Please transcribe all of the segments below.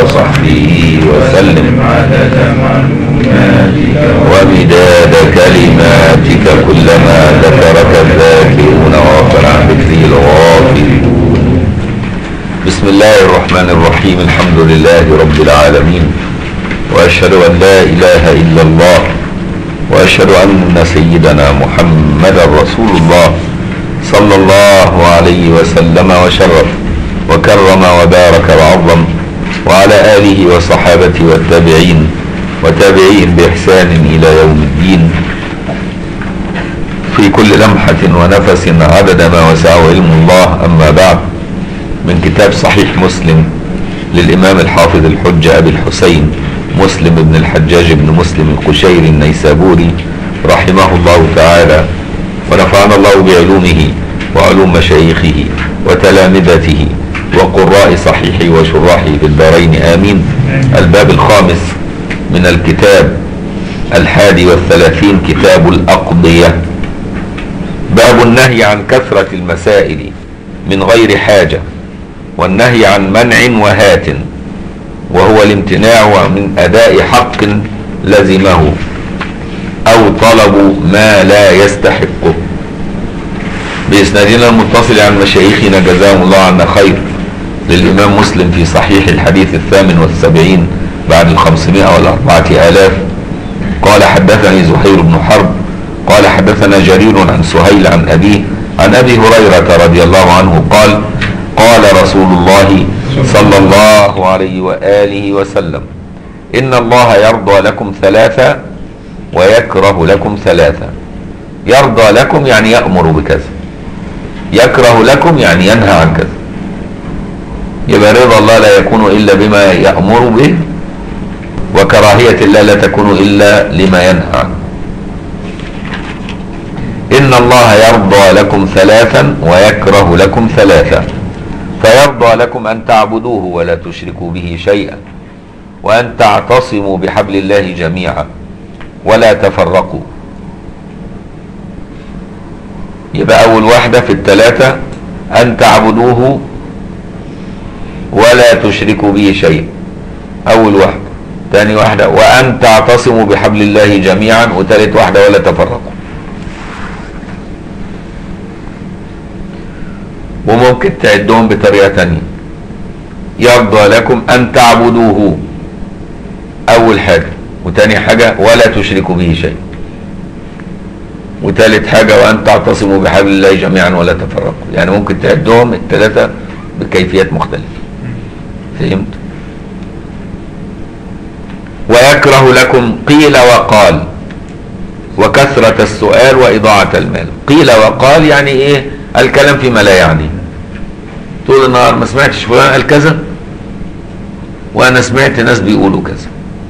وصحبه وسلم عدد معلوماتك ومداد كلماتك كلما ذكرك الذاكرون وغفر عن ذكره الغافلون بسم الله الرحمن الرحيم الحمد لله رب العالمين واشهد ان لا اله الا الله واشهد ان سيدنا محمدا رسول الله صلى الله عليه وسلم وشرف وكرم وبارك وعظم وعلى اله وصحابته والتابعين وتابعين باحسان الى يوم الدين في كل لمحه ونفس عدد ما وسعه علم الله اما بعد من كتاب صحيح مسلم للامام الحافظ الحجه ابي الحسين مسلم بن الحجاج بن مسلم القشيري النيسابوري رحمه الله تعالى ونفعنا الله بعلومه وعلوم مشايخه وتلامذته وقراء صحيحه وشراحه في الدارين آمين الباب الخامس من الكتاب الحادي والثلاثين كتاب الأقضية باب النهي عن كثرة المسائل من غير حاجة والنهي عن منع وهات وهو الامتناع من أداء حق لزمه أو طلب ما لا يستحقه بإسنادنا المتصل عن مشايخنا جزاهم الله عنا خير للإمام مسلم في صحيح الحديث الثامن والسبعين بعد الخمسمائة والأربعة آلاف قال حدثني زهير بن حرب قال حدثنا جرير عن سهيل عن أبيه عن أبي هريرة رضي الله عنه قال قال رسول الله صلى الله عليه وآله وسلم إن الله يرضى لكم ثلاثة ويكره لكم ثلاثة يرضى لكم يعني يأمر بكذا يكره لكم يعني ينهى عن كذا يبقى رضا الله لا يكون إلا بما يأمر به وكراهية الله لا تكون إلا لما ينهى عنه إن الله يرضى لكم ثلاثا ويكره لكم ثلاثا فيرضى لكم أن تعبدوه ولا تشركوا به شيئا وأن تعتصموا بحبل الله جميعا ولا تفرقوا يبقى أول واحدة في الثلاثة أن تعبدوه ولا تشركوا به شيئا أول واحدة ثاني واحدة وأن تعتصموا بحبل الله جميعا وثالث واحدة ولا تفرقوا وممكن تعدهم بطريقة تانية يرضى لكم أن تعبدوه أول حاجة وتاني حاجة ولا تشركوا به شيء وتالت حاجة وأن تعتصموا بحبل الله جميعا ولا تفرقوا يعني ممكن تعدهم الثلاثة بكيفيات مختلفة فهمت ويكره لكم قيل وقال وكثرة السؤال وإضاعة المال قيل وقال يعني إيه الكلام فيما لا يعني طول النهار ما سمعتش فلان قال كذا وانا سمعت ناس بيقولوا كذا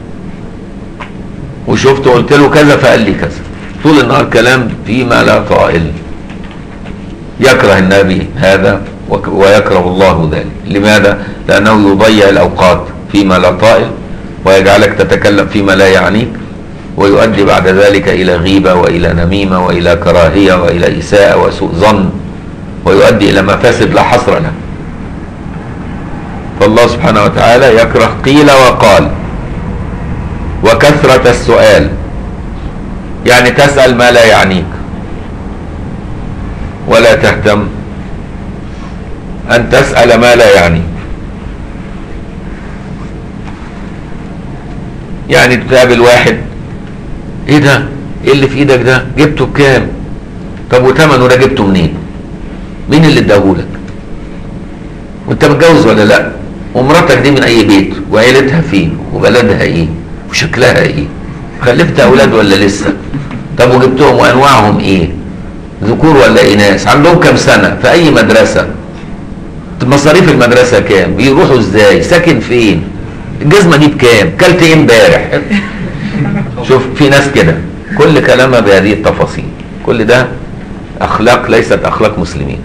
وشفت قلت له كذا فقال لي كذا طول النهار كلام فيما لا طائل يكره النبي هذا ويكره الله ذلك لماذا لانه يضيع الاوقات فيما لا طائل ويجعلك تتكلم فيما لا يعنيك ويؤدي بعد ذلك الى غيبه والى نميمه والى كراهيه والى اساءه وسوء ظن ويؤدي الى مفاسد لا حصر لها فالله سبحانه وتعالى يكره قيل وقال وكثرة السؤال يعني تسأل ما لا يعنيك ولا تهتم أن تسأل ما لا يعنيك يعني تقابل واحد ايه ده ايه اللي في ايدك ده جبته بكام طب وثمنه ده جبته منين مين اللي اداهولك وانت متجوز ولا لا ومراتك دي من اي بيت وعيلتها فين وبلدها ايه وشكلها ايه خلفت اولاد ولا لسه طب وجبتهم وانواعهم ايه ذكور ولا اناث عندهم كام سنه في اي مدرسه مصاريف المدرسه كام بيروحوا ازاي ساكن فين الجزمه دي بكام كلت ايه امبارح شوف في ناس كده كل كلامها بهذه التفاصيل كل ده اخلاق ليست اخلاق مسلمين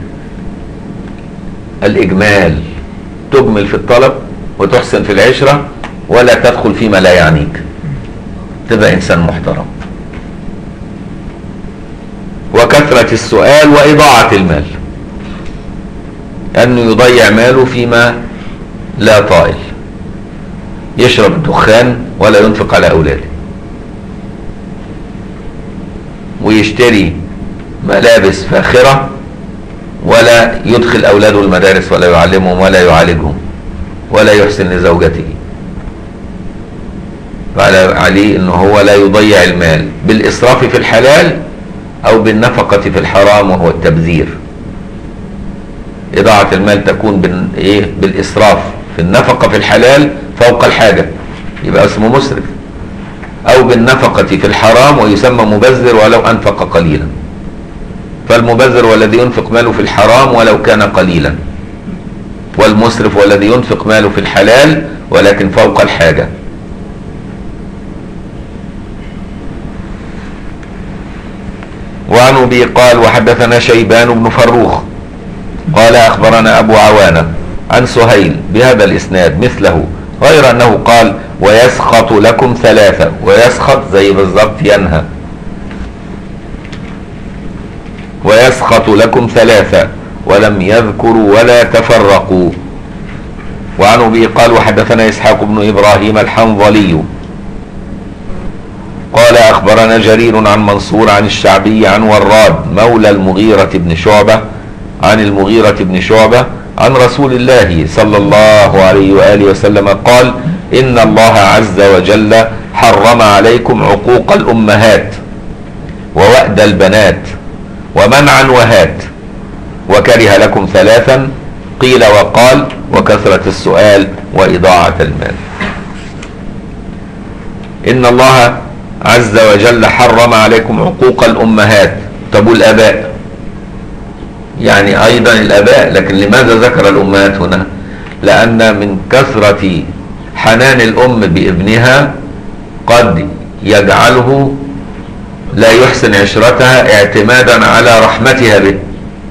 الاجمال تجمل في الطلب وتحسن في العشره ولا تدخل فيما لا يعنيك تبقى انسان محترم وكثرة السؤال وإضاعة المال أنه يضيع ماله فيما لا طائل يشرب الدخان ولا ينفق على أولاده ويشتري ملابس فاخرة ولا يدخل أولاده المدارس ولا يعلمهم ولا يعالجهم ولا يحسن لزوجته فعلى عليه انه هو لا يضيع المال بالاسراف في الحلال او بالنفقة في الحرام وهو التبذير اضاعة المال تكون بال... ايه بالاسراف في النفقة في الحلال فوق الحاجة يبقى اسمه مسرف او بالنفقة في الحرام ويسمى مبذر ولو انفق قليلا فالمبذر هو الذي ينفق ماله في الحرام ولو كان قليلا والمسرف هو الذي ينفق ماله في الحلال ولكن فوق الحاجة وعن ابي قال وحدثنا شيبان بن فروخ قال اخبرنا ابو عوانة عن سهيل بهذا الاسناد مثله غير انه قال ويسخط لكم ثلاثة ويسخط زي بالظبط ينهى ويسخط لكم ثلاثة ولم يذكروا ولا تفرقوا وعن ابي قال وحدثنا اسحاق بن ابراهيم الحنظلي قال اخبرنا جرير عن منصور عن الشعبي عن وراد مولى المغيرة بن شعبة عن المغيرة بن شعبة عن رسول الله صلى الله عليه وآله وسلم قال إن الله عز وجل حرم عليكم عقوق الأمهات ووأد البنات ومنعا وهات وكره لكم ثلاثا قيل وقال وكثرة السؤال وإضاعة المال إن الله عز وجل حرم عليكم عقوق الأمهات طب والآباء يعني أيضا الآباء لكن لماذا ذكر الأمهات هنا لأن من كثرة حنان الأم بابنها قد يجعله لا يحسن عشرتها اعتمادا على رحمتها به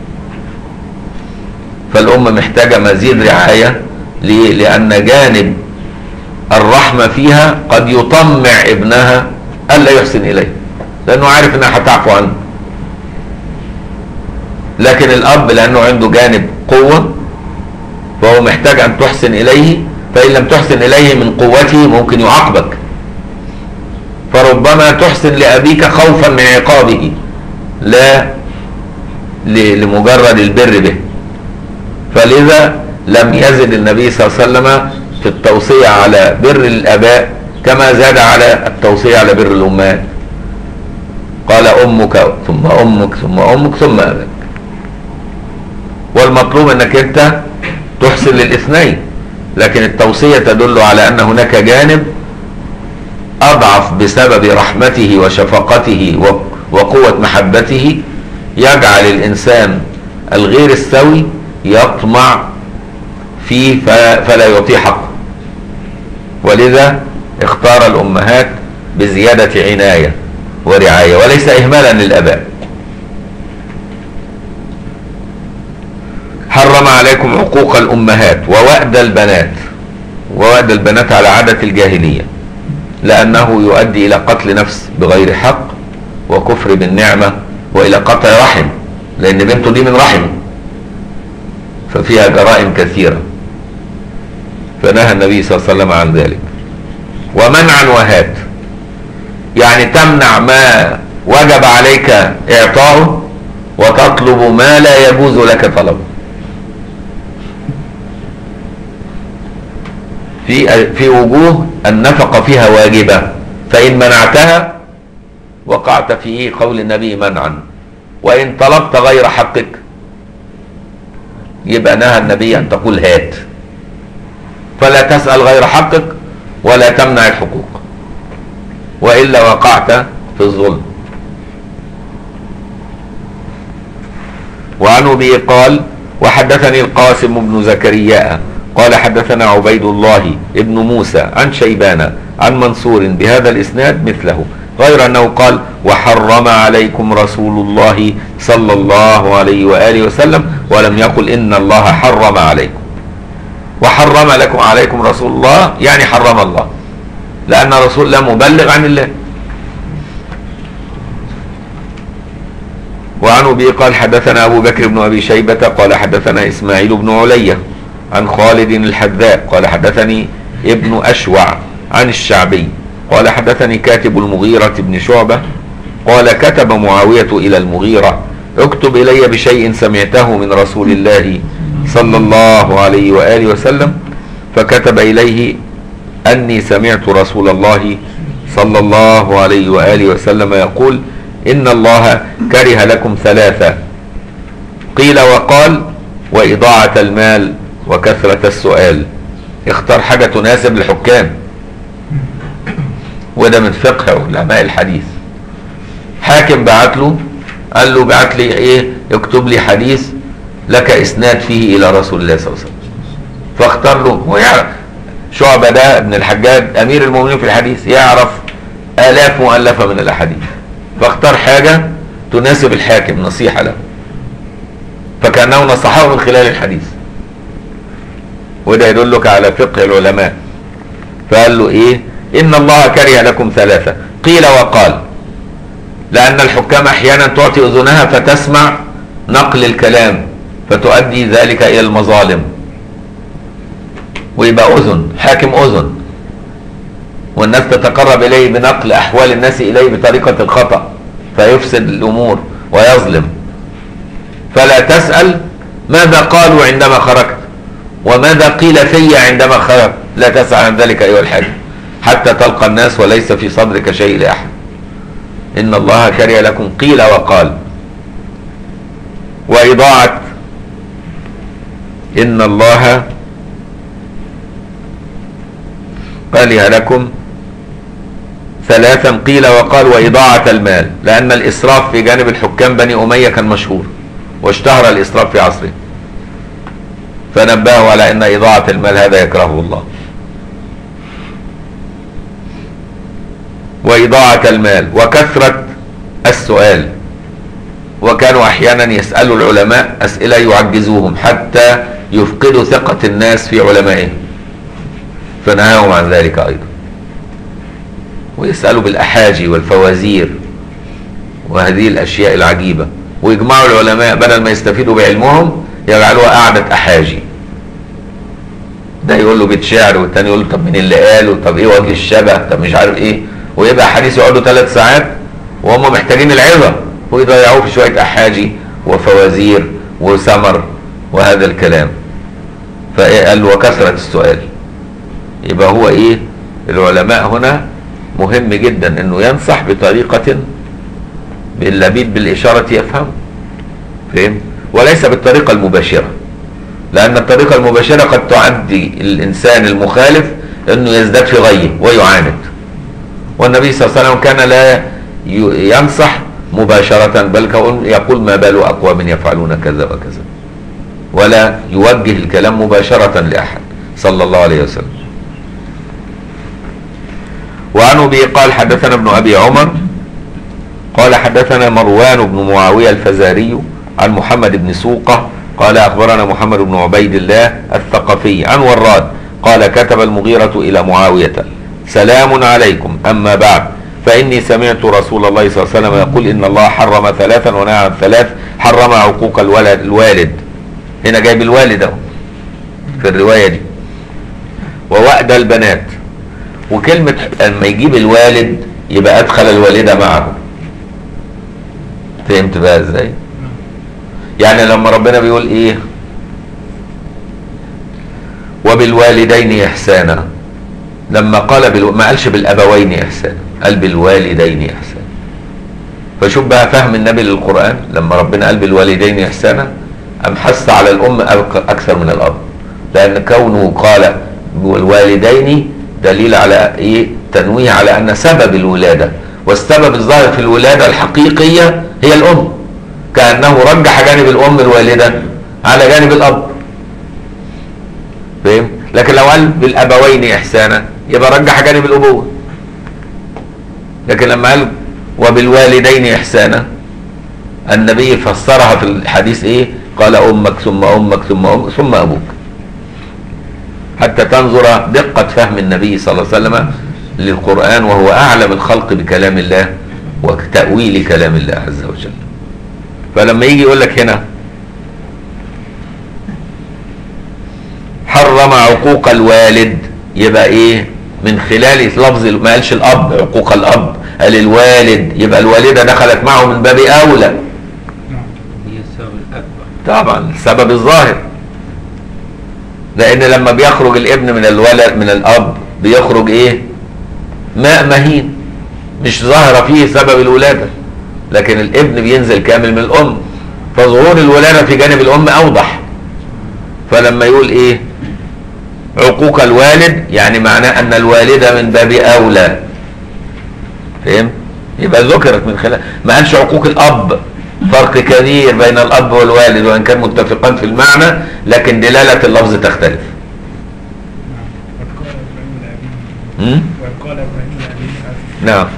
فالأم محتاجة مزيد رعاية ليه؟ لأن جانب الرحمة فيها قد يطمع ابنها ألا يحسن إليه لأنه عارف أنها هتعفو عنه لكن الأب لأنه عنده جانب قوة فهو محتاج أن تحسن إليه فإن لم تحسن إليه من قوته ممكن يعاقبك فربما تحسن لأبيك خوفا من عقابه لا لمجرد البر به فلذا لم يزد النبي صلى الله عليه وسلم في التوصية على بر الآباء كما زاد على التوصية على بر الأمهات قال أمك ثم أمك ثم أمك ثم أباك والمطلوب أنك أنت تحسن للاثنين لكن التوصية تدل على أن هناك جانب أضعف بسبب رحمته وشفقته وقوة محبته يجعل الإنسان الغير السوي يطمع فيه فلا يعطيه حقه ولذا اختار الأمهات بزيادة عناية ورعاية وليس إهمالا للأباء حرم عليكم عقوق الأمهات ووأد البنات ووأد البنات على عادة الجاهلية لأنه يؤدي إلى قتل نفس بغير حق وكفر بالنعمة وإلى قطع رحم لأن بنته دي من رحمه ففيها جرائم كثيرة فنهى النبي صلى الله عليه وسلم عن ذلك ومنعا وهات يعني تمنع ما وجب عليك إعطاؤه وتطلب ما لا يجوز لك طلبه في في وجوه النفقة فيها واجبة فإن منعتها وقعت في قول النبي منعا وإن طلبت غير حقك يبقى نهى النبي أن تقول هات فلا تسأل غير حقك ولا تمنع الحقوق وإلا وقعت في الظلم وعن أبي قال وحدثني القاسم بن زكريا قال حدثنا عبيد الله ابن موسى عن شيبان عن منصور بهذا الإسناد مثله غير أنه قال وحرم عليكم رسول الله صلى الله عليه وآله وسلم ولم يقل إن الله حرم عليكم وحرم لكم عليكم رسول الله يعني حرم الله لأن رسول الله مبلغ عن الله وعن أبي قال حدثنا أبو بكر بن أبي شيبة قال حدثنا إسماعيل بن علية عن خالد الحذاء قال حدثني ابن أشوع عن الشعبي قال حدثني كاتب المغيرة بن شعبة قال كتب معاوية إلى المغيرة اكتب إلي بشيء سمعته من رسول الله صلى الله عليه وآله وسلم فكتب إليه أني سمعت رسول الله صلى الله عليه وآله وسلم يقول إن الله كره لكم ثلاثة قيل وقال وإضاعة المال وكثرة السؤال اختار حاجة تناسب الحكام وده من فقه علماء الحديث حاكم بعت له قال له بعت لي ايه اكتب لي حديث لك اسناد فيه الى رسول الله صلى الله عليه وسلم فاختار له ويعرف شعبة ده ابن الحجاج امير المؤمنين في الحديث يعرف الاف مؤلفة من الاحاديث فاختار حاجة تناسب الحاكم نصيحة له فكأنه نصحه من خلال الحديث وده يدلك على فقه العلماء فقال له ايه ان الله كره لكم ثلاثة قيل وقال لان الحكام احيانا تعطي اذنها فتسمع نقل الكلام فتؤدي ذلك الى المظالم ويبقى اذن حاكم اذن والناس تتقرب اليه بنقل احوال الناس اليه بطريقة الخطأ فيفسد الامور ويظلم فلا تسأل ماذا قالوا عندما خرجت وماذا قيل في عندما خرجت لا تسأل عن ذلك أيها الحاج حتى تلقى الناس وليس في صدرك شيء لأحد إن الله كره لكم قيل وقال وإضاعة إن الله كره لكم ثلاثا قيل وقال وإضاعة المال لأن الإسراف في جانب الحكام بني أمية كان مشهور واشتهر الإسراف في عصره فنبهوا على أن إضاعة المال هذا يكرهه الله وإضاعة المال وكثرة السؤال وكانوا أحيانا يسألوا العلماء أسئلة يعجزوهم حتى يفقدوا ثقة الناس في علمائهم فنهاهم عن ذلك أيضا ويسألوا بالأحاجي والفوازير وهذه الأشياء العجيبة ويجمعوا العلماء بدل ما يستفيدوا بعلمهم يجعلوها قعدة أحاجي ده يقول له بيت شعر والتاني يقول له طب مين اللي قاله طب ايه وجه الشبه طب مش عارف ايه ويبقى حديث يقعدوا ثلاث ساعات وهم محتاجين العظة ويضيعوه في شوية أحاجي وفوازير وسمر وهذا الكلام فقال وكثرة السؤال يبقى هو ايه العلماء هنا مهم جدا انه ينصح بطريقة باللبيب بالإشارة يفهم فهم وليس بالطريقة المباشرة لأن الطريقة المباشرة قد تعدي الإنسان المخالف أنه يزداد في غيه ويعاند والنبي صلى الله عليه وسلم كان لا ينصح مباشرة بل يقول ما بال أقوام يفعلون كذا وكذا ولا يوجه الكلام مباشرة لأحد صلى الله عليه وسلم وعن أبي قال حدثنا ابن أبي عمر قال حدثنا مروان بن معاوية الفزاري عن محمد بن سوقة قال أخبرنا محمد بن عبيد الله الثقفي عن وراد قال كتب المغيرة إلى معاوية سلام عليكم أما بعد فإني سمعت رسول الله صلى الله عليه وسلم يقول إن الله حرم ثلاثا ونهى عن ثلاث حرم عقوق الولد الوالد هنا جايب الوالد اهو في الرواية دي ووأد البنات وكلمة لما يجيب الوالد يبقى أدخل الوالدة معه فهمت بقى ازاي يعني لما ربنا بيقول ايه وبالوالدين احسانا لما قال بالو... ما قالش بالابوين احسانا قال بالوالدين احسانا فشوف بقى فهم النبي للقران لما ربنا قال بالوالدين احسانا ام حث على الام اكثر من الاب لان كونه قال بالوالدين دليل على ايه تنويه على ان سبب الولاده والسبب الظاهر في الولاده الحقيقيه هي الام كانه رجح جانب الام الوالده على جانب الاب فاهم لكن لو قال بالابوين احسانا يبقى رجح جانب الابوه لكن لما قال وبالوالدين احسانا النبي فسرها في الحديث ايه قال امك ثم امك ثم امك ثم ابوك حتى تنظر دقة فهم النبي صلى الله عليه وسلم للقرآن وهو أعلم الخلق بكلام الله وتأويل كلام الله عز وجل فلما يجي يقول لك هنا حرم عقوق الوالد يبقى ايه من خلال لفظ ما قالش الاب عقوق الاب قال الوالد يبقى الوالده دخلت معه من باب اولى هي السبب الأكبر طبعا السبب الظاهر لان لما بيخرج الابن من الولد من الاب بيخرج ايه ماء مهين مش ظاهره فيه سبب الولاده لكن الابن بينزل كامل من الام فظهور الولاده في جانب الام اوضح فلما يقول ايه عقوق الوالد يعني معناه ان الوالده من باب اولى فهمت يبقى ذكرت من خلال ما قالش عقوق الاب فرق كبير بين الاب والوالد وان كان متفقان في المعنى لكن دلاله اللفظ تختلف وقال ابراهيم لابيه م? وقال ابراهيم لابيه نعم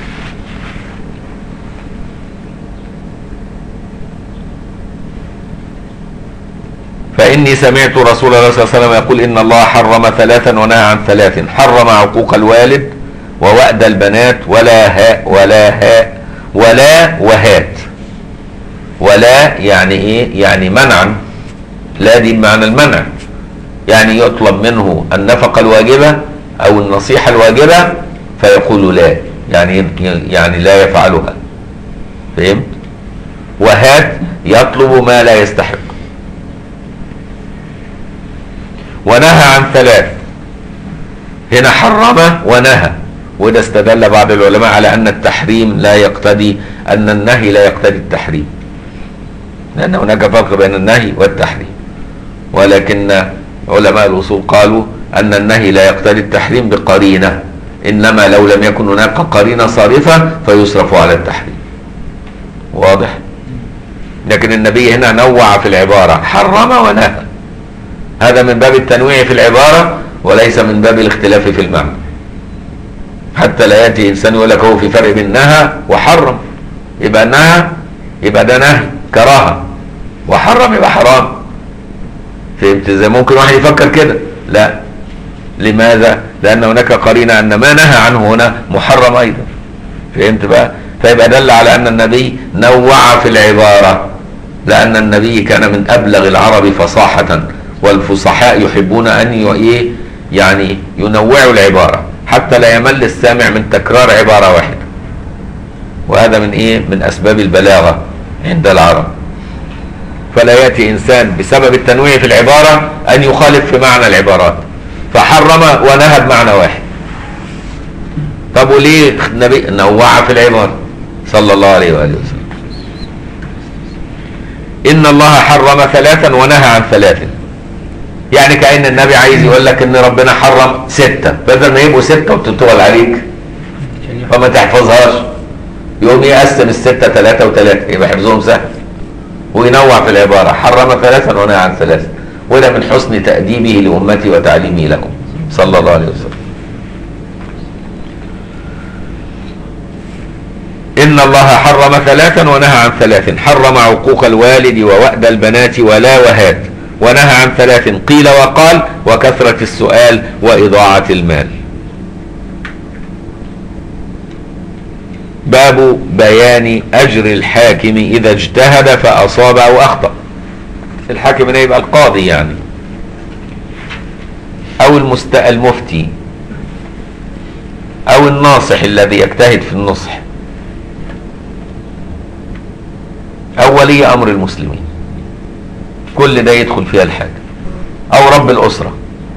فإني سمعت رسول الله صلى الله عليه وسلم يقول إن الله حرم ثلاثا ونهى عن ثلاث حرم عقوق الوالد ووأد البنات ولا هاء ولا هاء ولا وهات ولا يعني إيه يعني منعا لا دي بمعنى المنع يعني يطلب منه النفقة الواجبة أو النصيحة الواجبة فيقول لا يعني يعني لا يفعلها فهمت وهات يطلب ما لا يستحق ونهى عن ثلاث هنا حرم ونهى وده استدل بعض العلماء على أن التحريم لا يقتضي أن النهي لا يقتضي التحريم لأن هناك فرق بين النهي والتحريم ولكن علماء الأصول قالوا أن النهي لا يقتضي التحريم بقرينة إنما لو لم يكن هناك قرينة صارفة فيصرف على التحريم واضح لكن النبي هنا نوع في العبارة حرم ونهى هذا من باب التنويع في العبارة وليس من باب الاختلاف في المعنى حتى لا يأتي إنسان يقول لك هو في فرق بين نهى وحرم يبقى نهى يبقى ده نهي كراهة وحرم يبقى حرام فهمت ازاي ممكن واحد يفكر كده لا لماذا لأن هناك قرينة أن ما نهى عنه هنا محرم أيضا فهمت بقى فيبقى دل على أن النبي نوع في العبارة لأن النبي كان من أبلغ العرب فصاحة والفصحاء يحبون أن ي- إيه يعني ينوعوا العبارة حتى لا يمل السامع من تكرار عبارة واحدة وهذا من إيه من أسباب البلاغة عند العرب فلا يأتي إنسان بسبب التنويع في العبارة أن يخالف في معنى العبارات فحرم ونهى بمعنى واحد طب وليه النبي نوع في العبارة صلى الله عليه وآله وسلم إن الله حرم ثلاثا ونهى عن ثلاث يعني كأن النبي عايز يقول لك إن ربنا حرم ستة بدل ما يبقوا ستة وتطول عليك عشان يحفظ فما تحفظهاش يقوم يقسم الستة ثلاثة وثلاثة يبقى حفظهم سهل وينوع في العبارة حرم ثلاثا ونهى عن ثلاث وده من حسن تأديبه لأمتي وتعليمه لكم صلى الله عليه وسلم إن الله حرم ثلاثا ونهى عن ثلاث حرم عقوق الوالد ووأد البنات ولا وهات ونهى عن ثلاث قيل وقال وكثرة السؤال وإضاعة المال باب بيان أجر الحاكم إذا اجتهد فأصاب أو أخطأ الحاكم هنا يبقى القاضي يعني أو المست... المفتي أو الناصح الذي يجتهد في النصح أو ولي أمر المسلمين كل ده يدخل فيها الحاكم أو رب الأسرة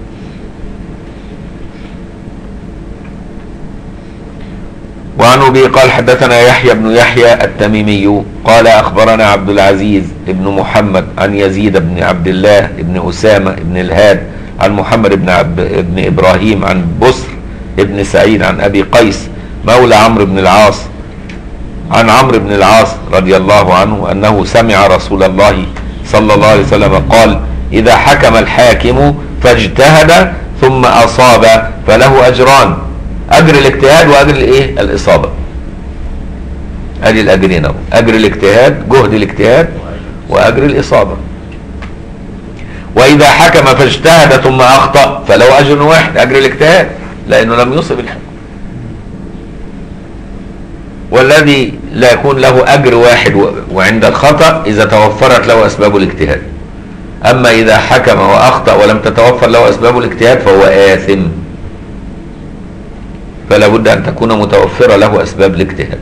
وعن ابي قال حدثنا يحيى بن يحيى التميمي قال اخبرنا عبد العزيز بن محمد عن يزيد بن عبد الله بن اسامه بن الهاد عن محمد بن عب بن ابراهيم عن بصر بن سعيد عن ابي قيس مولى عمرو بن العاص عن عمرو بن العاص رضي الله عنه انه سمع رسول الله صلى الله عليه وسلم قال اذا حكم الحاكم فاجتهد ثم اصاب فله اجران اجر الاجتهاد واجر الايه الاصابه ادي الاجرين اهو اجر الاجتهاد جهد الاجتهاد واجر الاصابه واذا حكم فاجتهد ثم اخطا فله اجر واحد اجر الاجتهاد لانه لم يصب الحكم والذي لا يكون له اجر واحد و- وعند الخطا اذا توفرت له اسباب الاجتهاد اما اذا حكم واخطا ولم تتوفر له اسباب الاجتهاد فهو اثم فلا بد ان تكون متوفره له اسباب الاجتهاد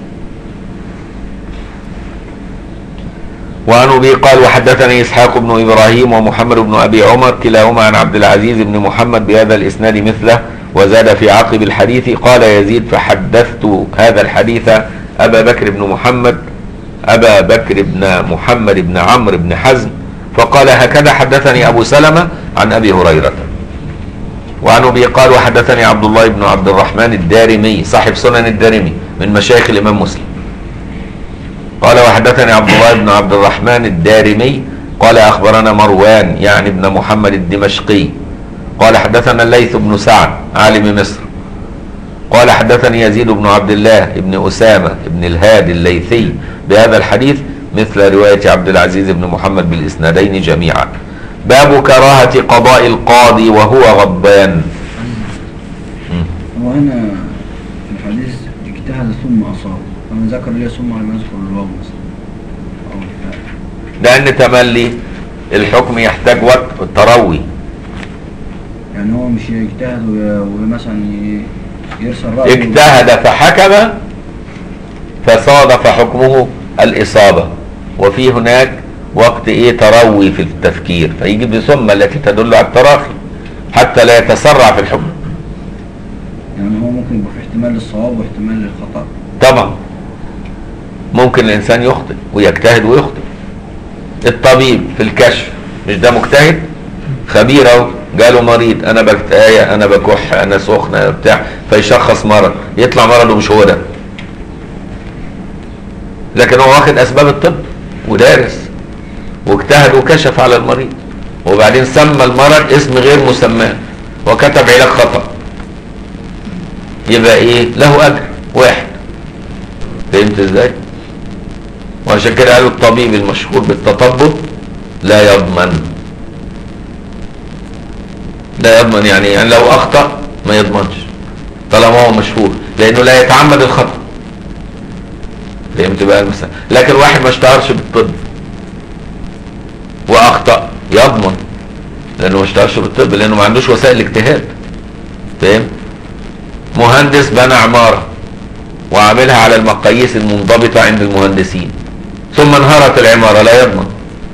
وعن ابي قال وحدثني اسحاق بن ابراهيم ومحمد بن ابي عمر كلاهما عن عبد العزيز بن محمد بهذا الاسناد مثله وزاد في عقب الحديث قال يزيد فحدثت هذا الحديث ابا بكر بن محمد ابا بكر بن محمد بن عمرو بن حزم فقال هكذا حدثني ابو سلمه عن ابي هريره وعن ابي قال وحدثني عبد الله بن عبد الرحمن الدارمي صاحب سنن الدارمي من مشايخ الامام مسلم قال وحدثني عبد الله بن عبد الرحمن الدارمي قال اخبرنا مروان يعني ابن محمد الدمشقي قال حدثنا الليث بن سعد عالم مصر قال حدثني يزيد بن عبد الله بن اسامه بن الهادي الليثي بهذا الحديث مثل روايه عبد العزيز بن محمد بالاسنادين جميعا باب كراهه قضاء القاضي وهو غضبان وهنا في الحديث اجتهد ثم أصاب فمن ذكر لي ثم لم يذكر الواو مثلا أو الفاء لان تملي الحكم يحتاج وقت التروي يعني هو مش يجتهد وي- ومثلا ي- يرسل رأيه اجتهد فحكم فصادف حكمه الإصابة وفي هناك وقت ايه تروي في التفكير فيجي بثم التي تدل على التراخي حتى لا يتسرع في الحكم يعني هو ممكن يبقى في احتمال للصواب واحتمال للخطأ طبعا ممكن الإنسان يخطئ ويجتهد ويخطئ الطبيب في الكشف مش ده مجتهد خبير اهو جاله مريض انا بكتاية انا بكح انا سخنة بتاع فيشخص مرض يطلع مرضه مش هو ده لكن هو واخد اسباب الطب ودارس واجتهد وكشف على المريض وبعدين سمى المرض اسم غير مسماه وكتب علاج خطأ يبقى ايه له اجر واحد فهمت ازاي وعشان كده قالوا الطبيب المشهور بالتطبب لا يضمن لا يضمن يعني, يعني لو اخطا ما يضمنش طالما هو مشهور لانه لا يتعمد الخطا فهمت بقى المثال لكن واحد ما اشتهرش بالطب واخطا يضمن لانه ما اشتهرش بالطب لانه ما عندوش وسائل اجتهاد فاهم مهندس بنى عماره وعاملها على المقاييس المنضبطه عند المهندسين ثم انهارت العماره لا يضمن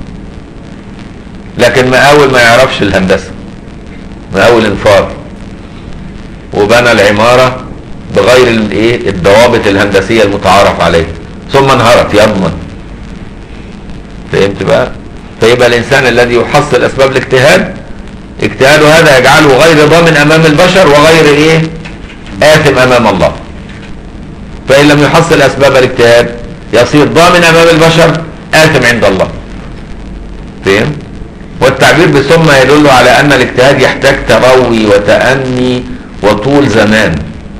لكن مقاول ما يعرفش الهندسه مقاول انفار وبنى العماره بغير الايه الضوابط الهندسيه المتعارف عليها ثم انهارت يضمن فهمت بقى فيبقى الانسان الذي يحصل اسباب الاجتهاد اجتهاده هذا يجعله غير ضامن امام البشر وغير ايه آثم امام الله فان لم يحصل اسباب الاجتهاد يصير ضامن امام البشر آثم عند الله فهم والتعبير بثم يدل على ان الاجتهاد يحتاج تروي وتأني وطول زمان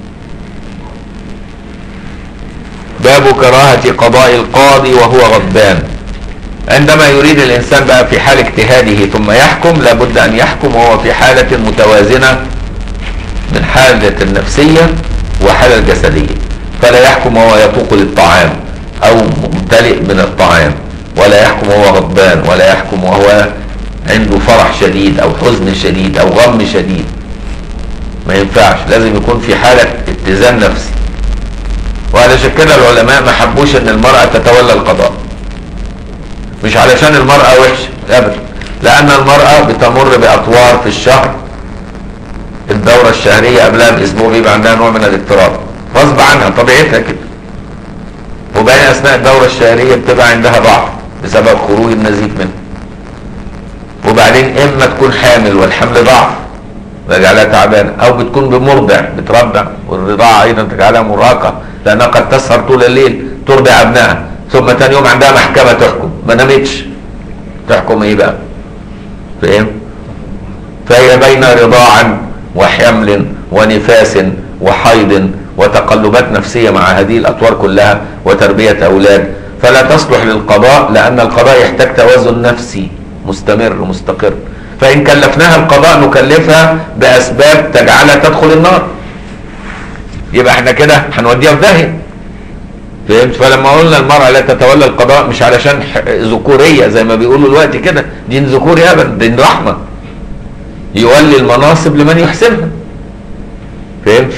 باب كراهة قضاء القاضي وهو غضبان عندما يريد الإنسان بقى في حال اجتهاده ثم يحكم لابد أن يحكم وهو في حالة متوازنة من حالة النفسية وحالة الجسدية فلا يحكم وهو يطوق للطعام أو ممتلئ من الطعام ولا يحكم وهو غضبان ولا يحكم وهو عنده فرح شديد أو حزن شديد أو غم شديد ما ينفعش لازم يكون في حالة اتزان نفسي وعلشان كده العلماء ما حبوش ان المرأة تتولى القضاء مش علشان المرأة وحشة ابدا لان المرأة بتمر باطوار في الشهر الدورة الشهرية قبلها باسبوع بيبقى عندها نوع من الاضطراب غصب عنها طبيعتها كده وبعدين اثناء الدورة الشهرية بتبقى عندها ضعف بسبب خروج النزيف منها وبعدين اما تكون حامل والحمل ضعف تجعلها تعبانه او بتكون بمرضع بترضع والرضاعه ايضا تجعلها مرهقه لانها قد تسهر طول الليل ترضع ابنها ثم تاني يوم عندها محكمه تحكم ما نامتش تحكم ايه بقى فاهم فهي بين رضاع وحمل ونفاس وحيض وتقلبات نفسيه مع هذه الاطوار كلها وتربيه اولاد فلا تصلح للقضاء لان القضاء يحتاج توازن نفسي مستمر مستقر فإن كلفناها القضاء نكلفها بأسباب تجعلها تدخل النار يبقى احنا كده هنوديها في داهية فهمت فلما قلنا المرأة لا تتولى القضاء مش علشان ح- ذكورية زي ما بيقولوا الوقت كده دين ذكوري أبدا دين رحمة يولي المناصب لمن يحسنها فهمت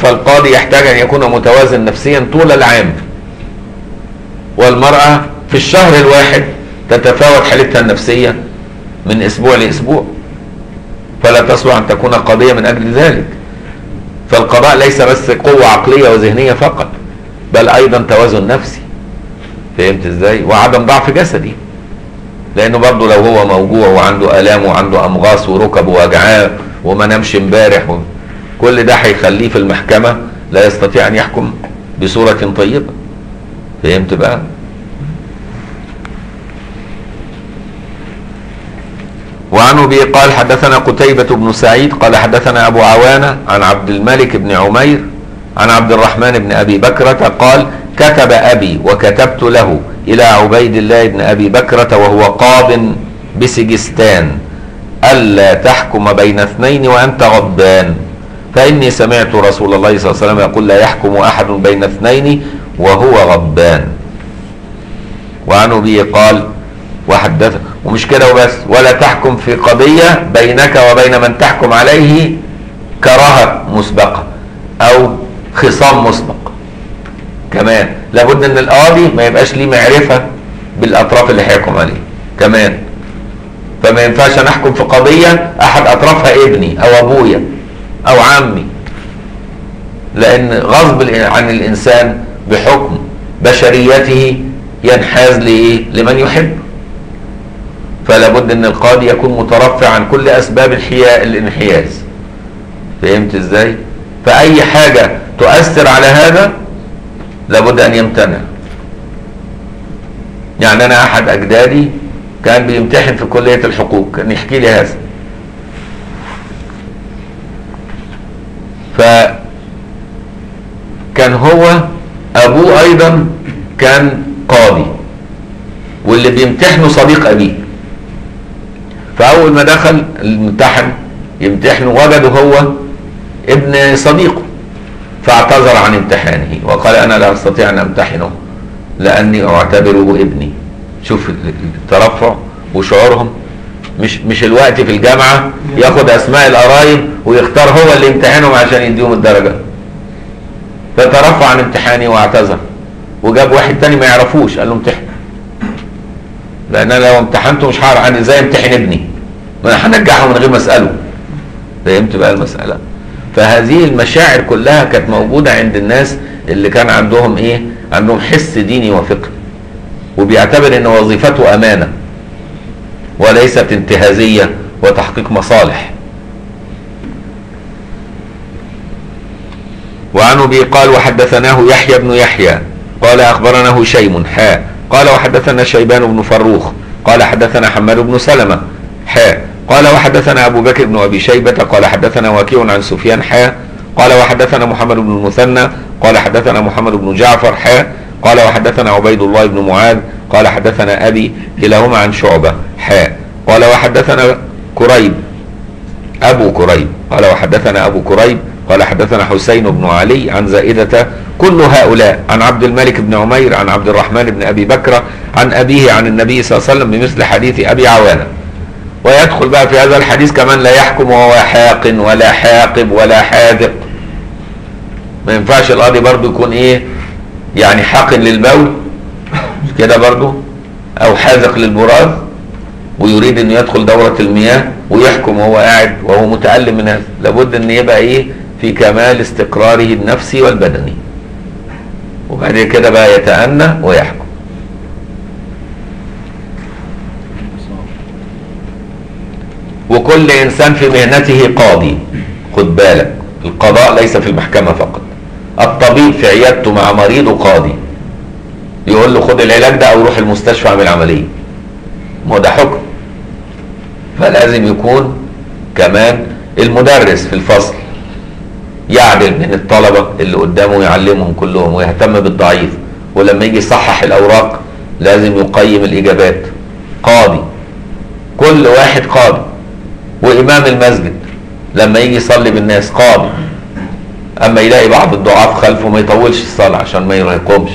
فالقاضي يحتاج ان يكون متوازن نفسيا طول العام والمرأة في الشهر الواحد تتفاوت حالتها النفسية من اسبوع لاسبوع فلا تصلح ان تكون قاضية من اجل ذلك فالقضاء ليس بس قوة عقلية وذهنية فقط بل ايضا توازن نفسي فهمت ازاي وعدم ضعف جسدي لانه برضه لو هو موجوع وعنده الام وعنده امغاص وركب وجعان وما نامش امبارح و... كل ده هيخليه في المحكمه لا يستطيع ان يحكم بصوره طيبه فهمت بقى وعن ابي قال حدثنا قتيبة بن سعيد قال حدثنا ابو عوانة عن عبد الملك بن عمير عن عبد الرحمن بن ابي بكرة قال كتب ابي وكتبت له الى عبيد الله بن ابي بكرة وهو قاض بسجستان الا تحكم بين اثنين وانت غضبان فاني سمعت رسول الله صلى الله عليه وسلم يقول لا يحكم احد بين اثنين وهو غضبان وعن ابي قال وحدث ومش كده وبس ولا تحكم في قضية بينك وبين من تحكم عليه كراهة مسبقة او خصام مسبق كمان لابد ان القاضي ما يبقاش ليه معرفة بالاطراف اللي هيحكم عليه كمان فما ينفعش انا احكم في قضية احد اطرافها ابني او ابويا او عمي لان غصب عن الانسان بحكم بشريته ينحاز لايه لمن يحب فلا بد ان القاضي يكون مترفع عن كل اسباب الحياء الانحياز فهمت ازاي فاي حاجة تؤثر على هذا لابد ان يمتنع يعني انا احد اجدادي كان بيمتحن في كلية الحقوق كان يحكي لي هذا ف كان هو ابوه ايضا كان قاضي واللي بيمتحنه صديق ابيه فاول ما دخل الممتحن يمتحنه وجده هو ابن صديقه فاعتذر عن امتحانه وقال انا لا استطيع ان امتحنه لاني اعتبره ابني شوف الترفع وشعورهم مش مش الوقت في الجامعه ياخد اسماء القرايب ويختار هو اللي يمتحنهم عشان يديهم الدرجه فترفع عن امتحاني واعتذر وجاب واحد تاني ما يعرفوش قال له امتحن لان انا لو امتحنته مش هعرف انا ازاي امتحن ابني ما انا هنجحه من غير ما اساله فهمت بقى المساله فهذه المشاعر كلها كانت موجوده عند الناس اللي كان عندهم ايه عندهم حس ديني وفقهي وبيعتبر ان وظيفته امانه وليست انتهازيه وتحقيق مصالح وعن ابي قال وحدثناه يحيى بن يحيى قال اخبرنا هشيم حاء قال وحدثنا شيبان بن فروخ قال حدثنا حماد بن سلمة حاء قال وحدثنا أبو بكر بن أبي شيبة قال حدثنا وكيع عن سفيان حاء قال وحدثنا محمد بن المثنى قال حدثنا محمد بن جعفر حاء قال وحدثنا عبيد الله بن معاذ قال حدثنا أبي كلاهما عن شعبة حاء قال وحدثنا كريب أبو كريب قال وحدثنا أبو كريب قال حدثنا حسين بن علي عن زائدة كل هؤلاء عن عبد الملك بن عمير عن عبد الرحمن بن أبي بكر عن أبيه عن النبي صلى الله عليه وسلم بمثل حديث أبي عوانة ويدخل بقى في هذا الحديث كمان لا يحكم وهو حاق ولا حاقب ولا حاذق ما ينفعش القاضي برضو يكون ايه يعني حاقن للبول مش كده برضو او حاذق للبراز ويريد انه يدخل دورة المياه ويحكم وهو قاعد وهو متألم من هذا لابد ان يبقى ايه في كمال استقراره النفسي والبدني وبعد كده بقى يتأنى ويحكم وكل انسان في مهنته قاضي خد بالك القضاء ليس في المحكمة فقط الطبيب في عيادته مع مريضه قاضي يقول له خد العلاج ده او روح المستشفى اعمل عملية ما هو ده حكم فلازم يكون كمان المدرس في الفصل يعدل بين الطلبة اللي قدامه يعلمهم كلهم ويهتم بالضعيف ولما يجي يصحح الأوراق لازم يقيم الإجابات قاضي كل واحد قاضي وإمام المسجد لما يجي يصلي بالناس قاضي أما يلاقي بعض الضعاف خلفه ما يطولش الصلاة عشان ما يرهقهمش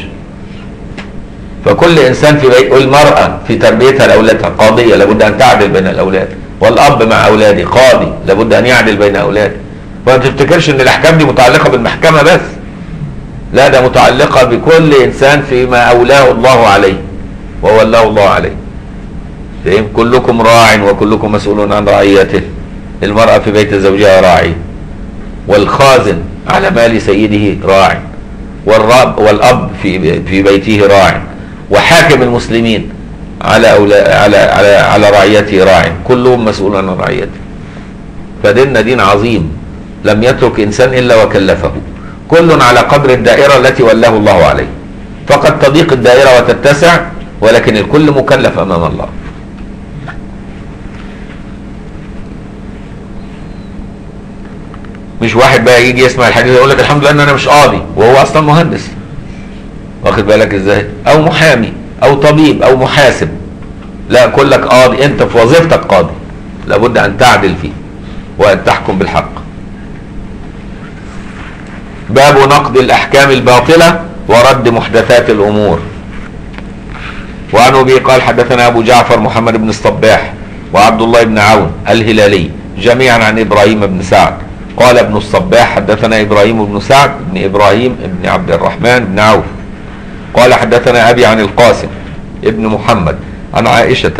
فكل إنسان في بيت والمرأة في تربيتها لأولادها قاضية لابد أن تعدل بين الأولاد والأب مع أولاده قاضي لابد أن يعدل بين أولاده فما تفتكرش ان الاحكام دي متعلقه بالمحكمه بس لا ده متعلقه بكل انسان فيما اولاه الله عليه وولاه الله عليه فاهم كلكم راع وكلكم مسؤول عن رعيته المراه في بيت زوجها راعي والخازن على مال سيده راع والرب والاب في في بيته راع وحاكم المسلمين على أولا على على على رعيته راع كلهم مسؤول عن رعيته فديننا دين عظيم لم يترك انسان الا وكلفه كل على قدر الدائره التي ولاه الله عليه فقد تضيق الدائره وتتسع ولكن الكل مكلف امام الله مش واحد بقى يجي يسمع الحديث يقول لك الحمد لله ان انا مش قاضي وهو اصلا مهندس واخد بالك ازاي او محامي او طبيب او محاسب لا كلك قاضي انت في وظيفتك قاضي لابد ان تعدل فيه وان تحكم بالحق باب نقد الاحكام الباطله ورد محدثات الامور وعن ابي قال حدثنا ابو جعفر محمد بن الصباح وعبد الله بن عون الهلالي جميعا عن ابراهيم بن سعد قال ابن الصباح حدثنا ابراهيم بن سعد بن ابراهيم بن عبد الرحمن بن عوف قال حدثنا ابي عن القاسم ابن محمد عن عائشه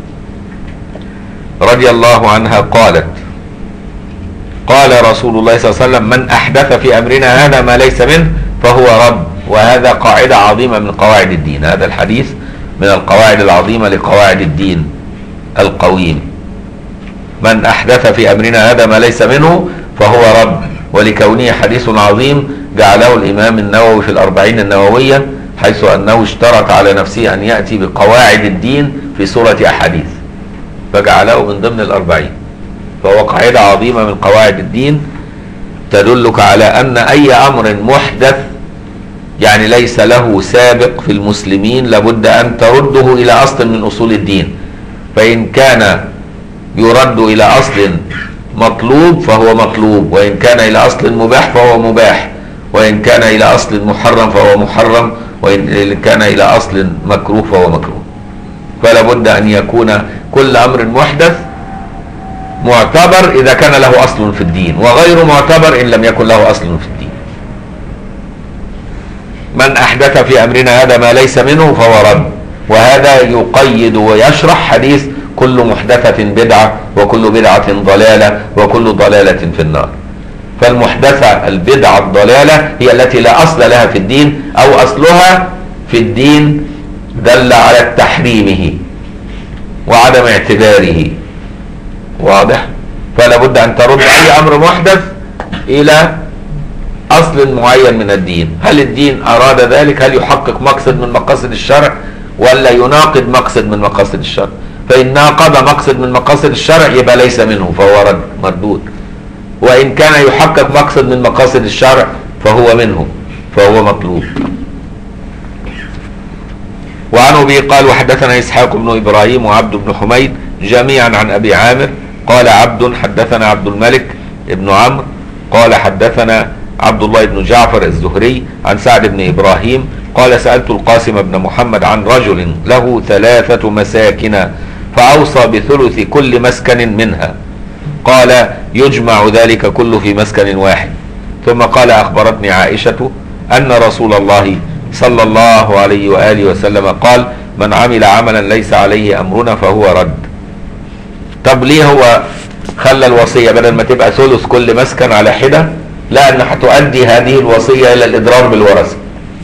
رضي الله عنها قالت قال رسول الله صلى الله عليه وسلم من احدث في امرنا هذا ما ليس منه فهو رد وهذا قاعده عظيمه من قواعد الدين هذا الحديث من القواعد العظيمه لقواعد الدين القويم من احدث في امرنا هذا ما ليس منه فهو رد ولكونه حديث عظيم جعله الامام النووي في الاربعين النوويه حيث انه اشترط على نفسه ان ياتي بقواعد الدين في سوره احاديث فجعله من ضمن الاربعين فهو قاعده عظيمه من قواعد الدين تدلك على ان اي امر محدث يعني ليس له سابق في المسلمين لابد ان ترده الى اصل من اصول الدين فان كان يرد الى اصل مطلوب فهو مطلوب وان كان الى اصل مباح فهو مباح وان كان الى اصل محرم فهو محرم وان كان الى اصل مكروه فهو مكروه فلا بد ان يكون كل امر محدث معتبر اذا كان له اصل في الدين وغير معتبر ان لم يكن له اصل في الدين من احدث في امرنا هذا ما ليس منه فهو رد وهذا يقيد ويشرح حديث كل محدثة بدعة وكل بدعة ضلالة وكل ضلالة في النار فالمحدثة البدعة الضلالة هي التي لا أصل لها في الدين أو أصلها في الدين دل على تحريمه وعدم اعتباره واضح فلا بد أن ترد أي أمر محدث إلى أصل معين من الدين هل الدين أراد ذلك هل يحقق مقصد من مقاصد الشرع ولا يناقض مقصد من مقاصد الشرع فإن ناقض مقصد من مقاصد الشرع يبقى ليس منه فهو رد مردود وإن كان يحقق مقصد من مقاصد الشرع فهو منه فهو مطلوب وعن أبي قال وحدثنا إسحاق بن إبراهيم وعبد بن حميد جميعا عن أبي عامر قال عبد حدثنا عبد الملك بن عمرو قال حدثنا عبد الله بن جعفر الزهري عن سعد بن إبراهيم قال سألت القاسم بن محمد عن رجل له ثلاثة مساكن فأوصى بثلث كل مسكن منها قال يجمع ذلك كله في مسكن واحد ثم قال أخبرتني عائشة أن رسول الله صلى الله عليه وآله وسلم قال من عمل عملا ليس عليه أمرنا فهو رد طب ليه هو خلى الوصية بدل ما تبقى ثلث كل مسكن على حدة لا أن هتؤدي هذه الوصية إلى الإضرار بالورثة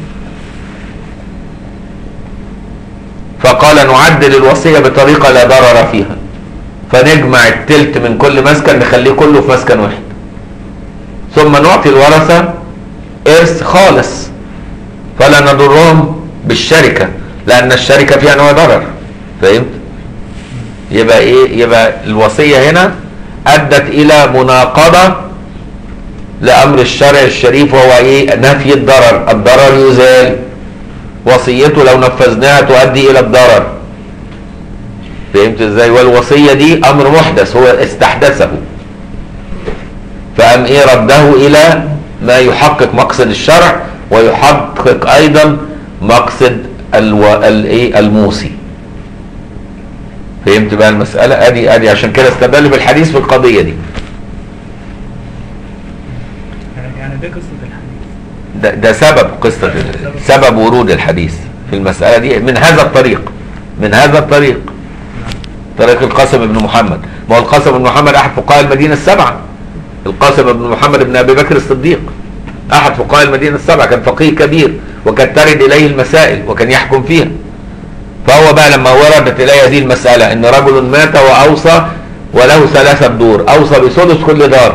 فقال نعدل الوصية بطريقة لا ضرر فيها فنجمع التلت من كل مسكن نخليه كله في مسكن واحد ثم نعطي الورثة إرث خالص فلا نضرهم بالشركة لأن الشركة فيها نوع ضرر فهمت؟ يبقى إيه؟ يبقى الوصية هنا أدت إلى مناقضة لأمر الشرع الشريف وهو إيه؟ نفي الضرر، الضرر يزال وصيته لو نفذناها تؤدي الى الضرر فهمت ازاي والوصية دي امر محدث هو استحدثه فقام ايه رده الى ما يحقق مقصد الشرع ويحقق ايضا مقصد الو... الايه الموصي فهمت بقى المسألة ادي ادي عشان كده استدل بالحديث في القضية دي ده قصة الحديث ده, ده سبب قصة سبب ورود الحديث في المسألة دي من هذا الطريق من هذا الطريق طريق القاسم بن محمد ما هو القاسم بن محمد أحد فقهاء المدينة السبعة القاسم بن محمد بن أبي بكر الصديق أحد فقهاء المدينة السبعة كان فقيه كبير وكان ترد إليه المسائل وكان يحكم فيها فهو بقى لما وردت إليه هذه المسألة إن رجل مات وأوصى وله ثلاثة دور أوصى بثلث كل دار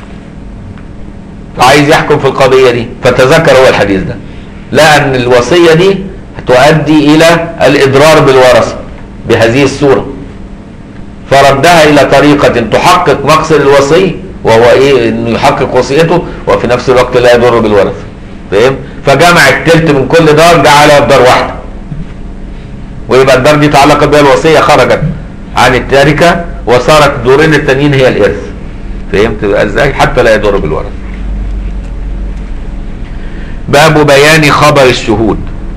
فعايز يحكم في القضية دي فتذكر هو الحديث ده لأن الوصية دي تؤدي إلى الإضرار بالورثة بهذه الصورة فردها إلى طريقة تحقق مقصد الوصي وهو إيه إنه يحقق وصيته وفي نفس الوقت لا يضر بالورثة فاهم فجمع التلت من كل دار جعلها في دار واحدة ويبقى الدار دي تعلق بها الوصية خرجت عن التركة وصارت الدورين التانيين هي الإرث فهمت بقى ازاي حتى لا يضر بالورثة باب بيان خبر الشهود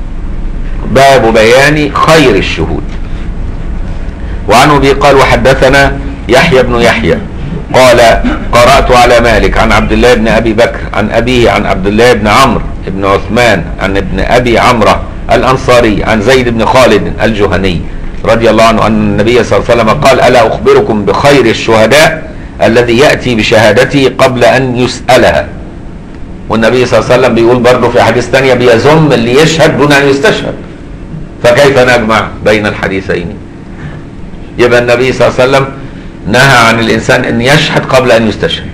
باب بيان خير الشهود وعنه به قال وحدثنا يحيى بن يحيى قال قرأت على مالك عن عبد الله بن أبي بكر عن أبيه عن عبد الله بن عمرو بن عثمان عن ابن أبي عمرو الأنصاري عن زيد بن خالد الجهني رضي الله عنه أن النبي صلى الله عليه وسلم قال ألا أخبركم بخير الشهداء الذي يأتي بشهادته قبل أن يسألها والنبي صلى الله عليه وسلم بيقول برضه في حديث ثانية بيذم اللي يشهد دون أن يستشهد فكيف نجمع بين الحديثين يبقى النبي صلى الله عليه وسلم نهى عن الإنسان أن يشهد قبل أن يستشهد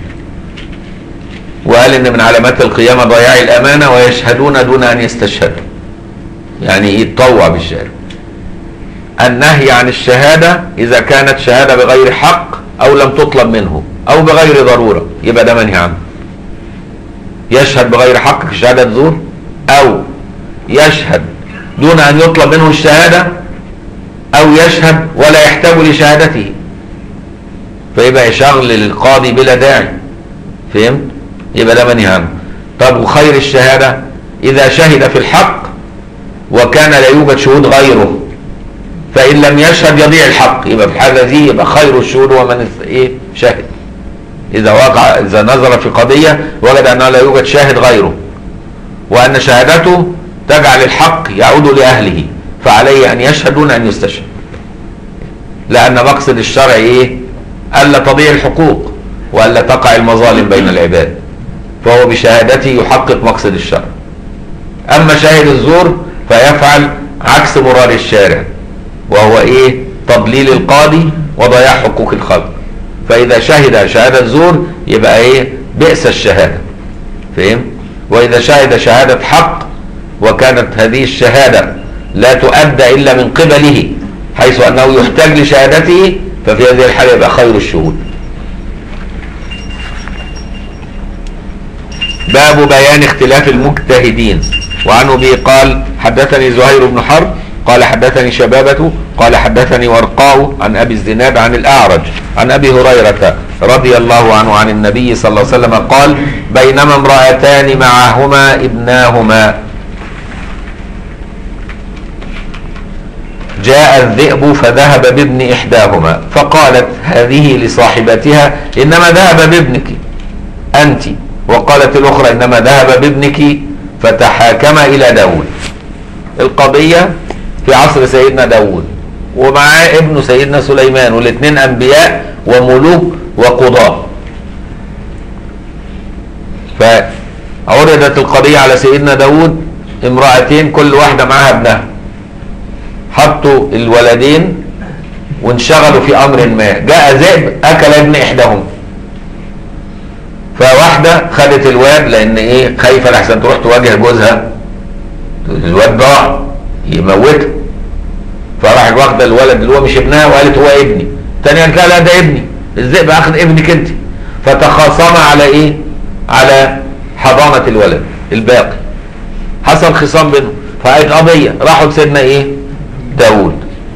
وقال إن من علامات القيامة ضياع الأمانة ويشهدون دون أن يستشهدوا يعني يتطوع بالشهادة النهي عن الشهادة إذا كانت شهادة بغير حق أو لم تطلب منه أو بغير ضرورة يبقى ده منهي عنه يشهد بغير حق شهادة زور أو يشهد دون أن يطلب منه الشهادة أو يشهد ولا يحتاج لشهادته فيبقى شغل للقاضي بلا داعي فهمت؟ يبقى ده منهي عنه طب وخير الشهادة إذا شهد في الحق وكان لا يوجد شهود غيره فإن لم يشهد يضيع الحق يبقى في الحالة دي يبقى خير الشهود هو من إيه شهد إذا وقع إذا نظر في قضية وجد أنه لا يوجد شاهد غيره وأن شهادته تجعل الحق يعود لأهله فعليه أن يشهد دون أن يستشهد لأن مقصد الشرع إيه ألا تضيع الحقوق وألا تقع المظالم بين العباد فهو بشهادته يحقق مقصد الشرع أما شاهد الزور فيفعل عكس مراد الشارع وهو إيه تضليل القاضي وضياع حقوق الخلق فإذا شهد شهادة زور يبقى إيه بئس الشهادة فهم وإذا شهد شهادة حق وكانت هذه الشهادة لا تؤدى إلا من قبله حيث أنه يحتاج لشهادته ففي هذه الحالة يبقى خير الشهود باب بيان اختلاف المجتهدين وعنه به قال حدثني زهير بن حرب قال حدثني شبابة قال حدثني ورقاء عن أبي الزناد عن الأعرج عن أبي هريرة رضي الله عنه عن النبي صلى الله عليه وسلم قال بينما امرأتان معهما ابناهما جاء الذئب فذهب بابن إحداهما فقالت هذه لصاحبتها إنما ذهب بابنك أنت وقالت الأخرى إنما ذهب بابنك فتحاكما إلى داود القضية في عصر سيدنا داود ومعاه ابن سيدنا سليمان والاثنين أنبياء وملوك وقضاة فعرضت القضية على سيدنا داود امرأتين كل واحدة معاها ابنها حطوا الولدين وانشغلوا في امر ما جاء ذئب اكل ابن احداهم فواحده خدت الواد لان ايه خايفه لحسن تروح تواجه جوزها الواد ضاع يموته فراحت واخده الولد اللي هو مش ابنها وقالت هو ابني تاني قالت لا لا ده ابني الذئب اخذ ابنك انت فتخاصما على ايه على حضانه الولد الباقي حصل خصام بينهم فقالت قضيه راحوا لسيدنا ايه داود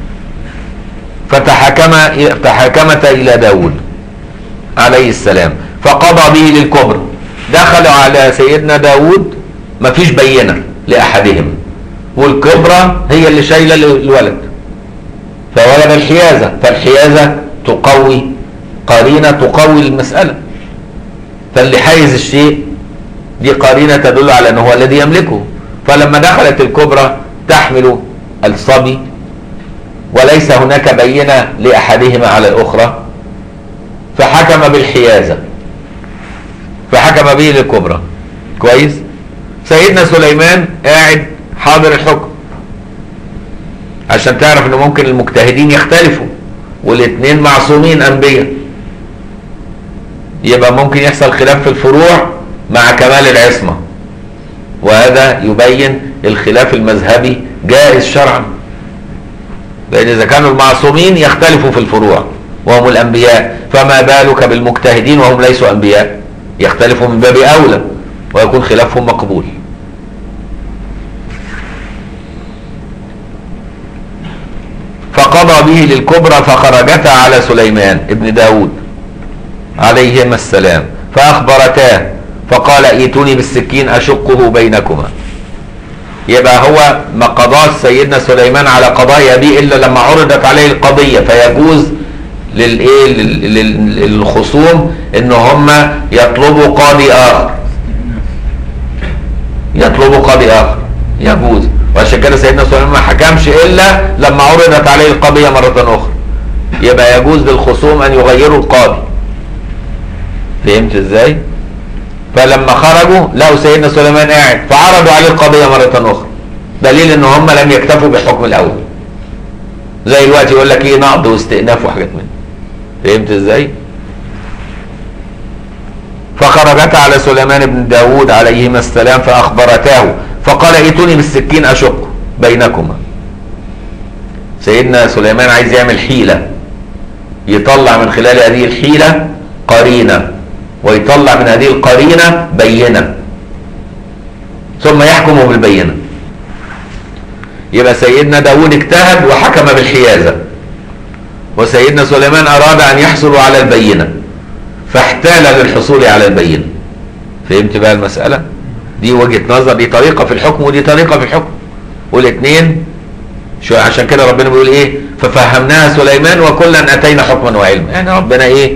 فتحكم تحكمت إلى داود عليه السلام فقضى به للكبرى دخلوا على سيدنا داود ما فيش بينة لأحدهم والكبرى هي اللي شايلة الولد فولد الحيازة فالحيازة تقوي قرينة تقوي المسألة فاللي حيز الشيء دي قرينة تدل على أنه هو الذي يملكه فلما دخلت الكبرى تحمل الصبي وليس هناك بينة لأحدهما على الأخرى فحكم بالحيازة فحكم به للكبرى كويس سيدنا سليمان قاعد حاضر الحكم عشان تعرف ان ممكن المجتهدين يختلفوا والاثنين معصومين انبياء يبقى ممكن يحصل خلاف في الفروع مع كمال العصمة وهذا يبين الخلاف المذهبي جائز شرعا لأن إذا كانوا المعصومين يختلفوا في الفروع وهم الأنبياء فما بالك بالمجتهدين وهم ليسوا أنبياء يختلفوا من باب أولى ويكون خلافهم مقبول فقضى به للكبرى فخرجتا على سليمان ابن داود عليهما السلام فأخبرتاه فقال ائتوني بالسكين أشقه بينكما يبقى هو ما قضاش سيدنا سليمان على قضايا أبيه إلا لما عرضت عليه القضية فيجوز للايه لل- لل- للخصوم ان هم يطلبوا قاضي اخر يطلبوا قاضي اخر يجوز وعشان كده سيدنا سليمان ما حكمش الا لما عرضت عليه القضيه مره اخرى يبقى يجوز للخصوم ان يغيروا القاضي فهمت ازاي فلما خرجوا لقوا سيدنا سليمان قاعد فعرضوا عليه القضيه مره اخرى دليل ان هم لم يكتفوا بالحكم الاول زي الوقت يقول لك ايه نقض واستئناف وحاجات من دي. فهمت ازاي فخرجتا على سليمان بن داود عليهما السلام فأخبرتاه فقال ائتوني بالسكين أشق بينكما سيدنا سليمان عايز يعمل حيلة يطلع من خلال هذه الحيلة قرينة ويطلع من هذه القرينة بينة ثم يحكم بالبينة يبقى سيدنا داود اجتهد وحكم بالحيازة وسيدنا سليمان أراد أن يحصلوا على البينة فاحتال للحصول على البينة فهمت بقى المسألة دي وجهة نظر دي طريقة في الحكم ودي طريقة في الحكم والاثنين شو عشان كده ربنا بيقول ايه ففهمناها سليمان وكلا اتينا حكما وعلما يعني ربنا ايه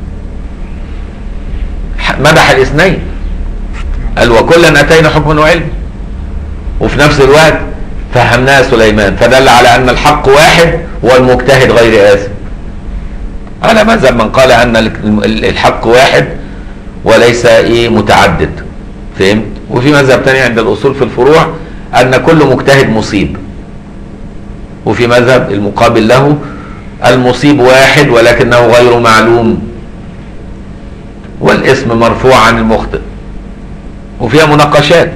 ح- مدح الاثنين قال وكلا اتينا حكما وعلما وفي نفس الوقت فهمناها سليمان فدل على ان الحق واحد والمجتهد غير آثم على مذهب من قال ان ال- ال- الحق واحد وليس ايه متعدد فهمت وفي مذهب تاني عند الاصول في الفروع ان كل مجتهد مصيب وفي مذهب المقابل له المصيب واحد ولكنه غير معلوم والاسم مرفوع عن المخطئ وفيها مناقشات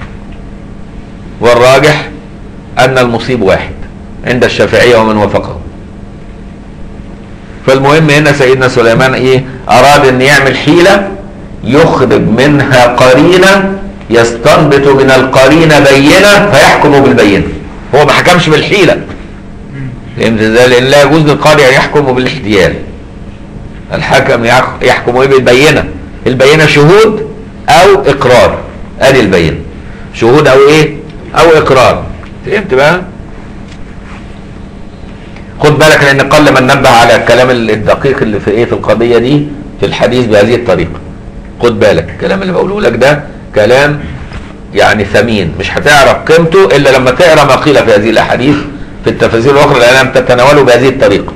والراجح ان المصيب واحد عند الشافعيه ومن وافقه فالمهم هنا سيدنا سليمان ايه اراد ان يعمل حيله يخرج منها قرينه يستنبط من القرينه بينه فيحكم بالبينه هو ما حكمش بالحيله فهمت ازاي لان لا يجوز للقاضي ان يحكم بالاحتيال الحكم يح- يحكم ايه بالبينه البينه شهود او اقرار ادي البينه شهود او ايه او اقرار فهمت بقى خد بالك لان قل من نبه على الكلام الدقيق اللي في ايه في القضيه دي في الحديث بهذه الطريقه خد بالك الكلام اللي بقوله لك ده كلام يعني ثمين مش هتعرف قيمته الا لما تقرا ما قيل في هذه الاحاديث في التفاسير الاخرى لانها لم تتناوله بهذه الطريقه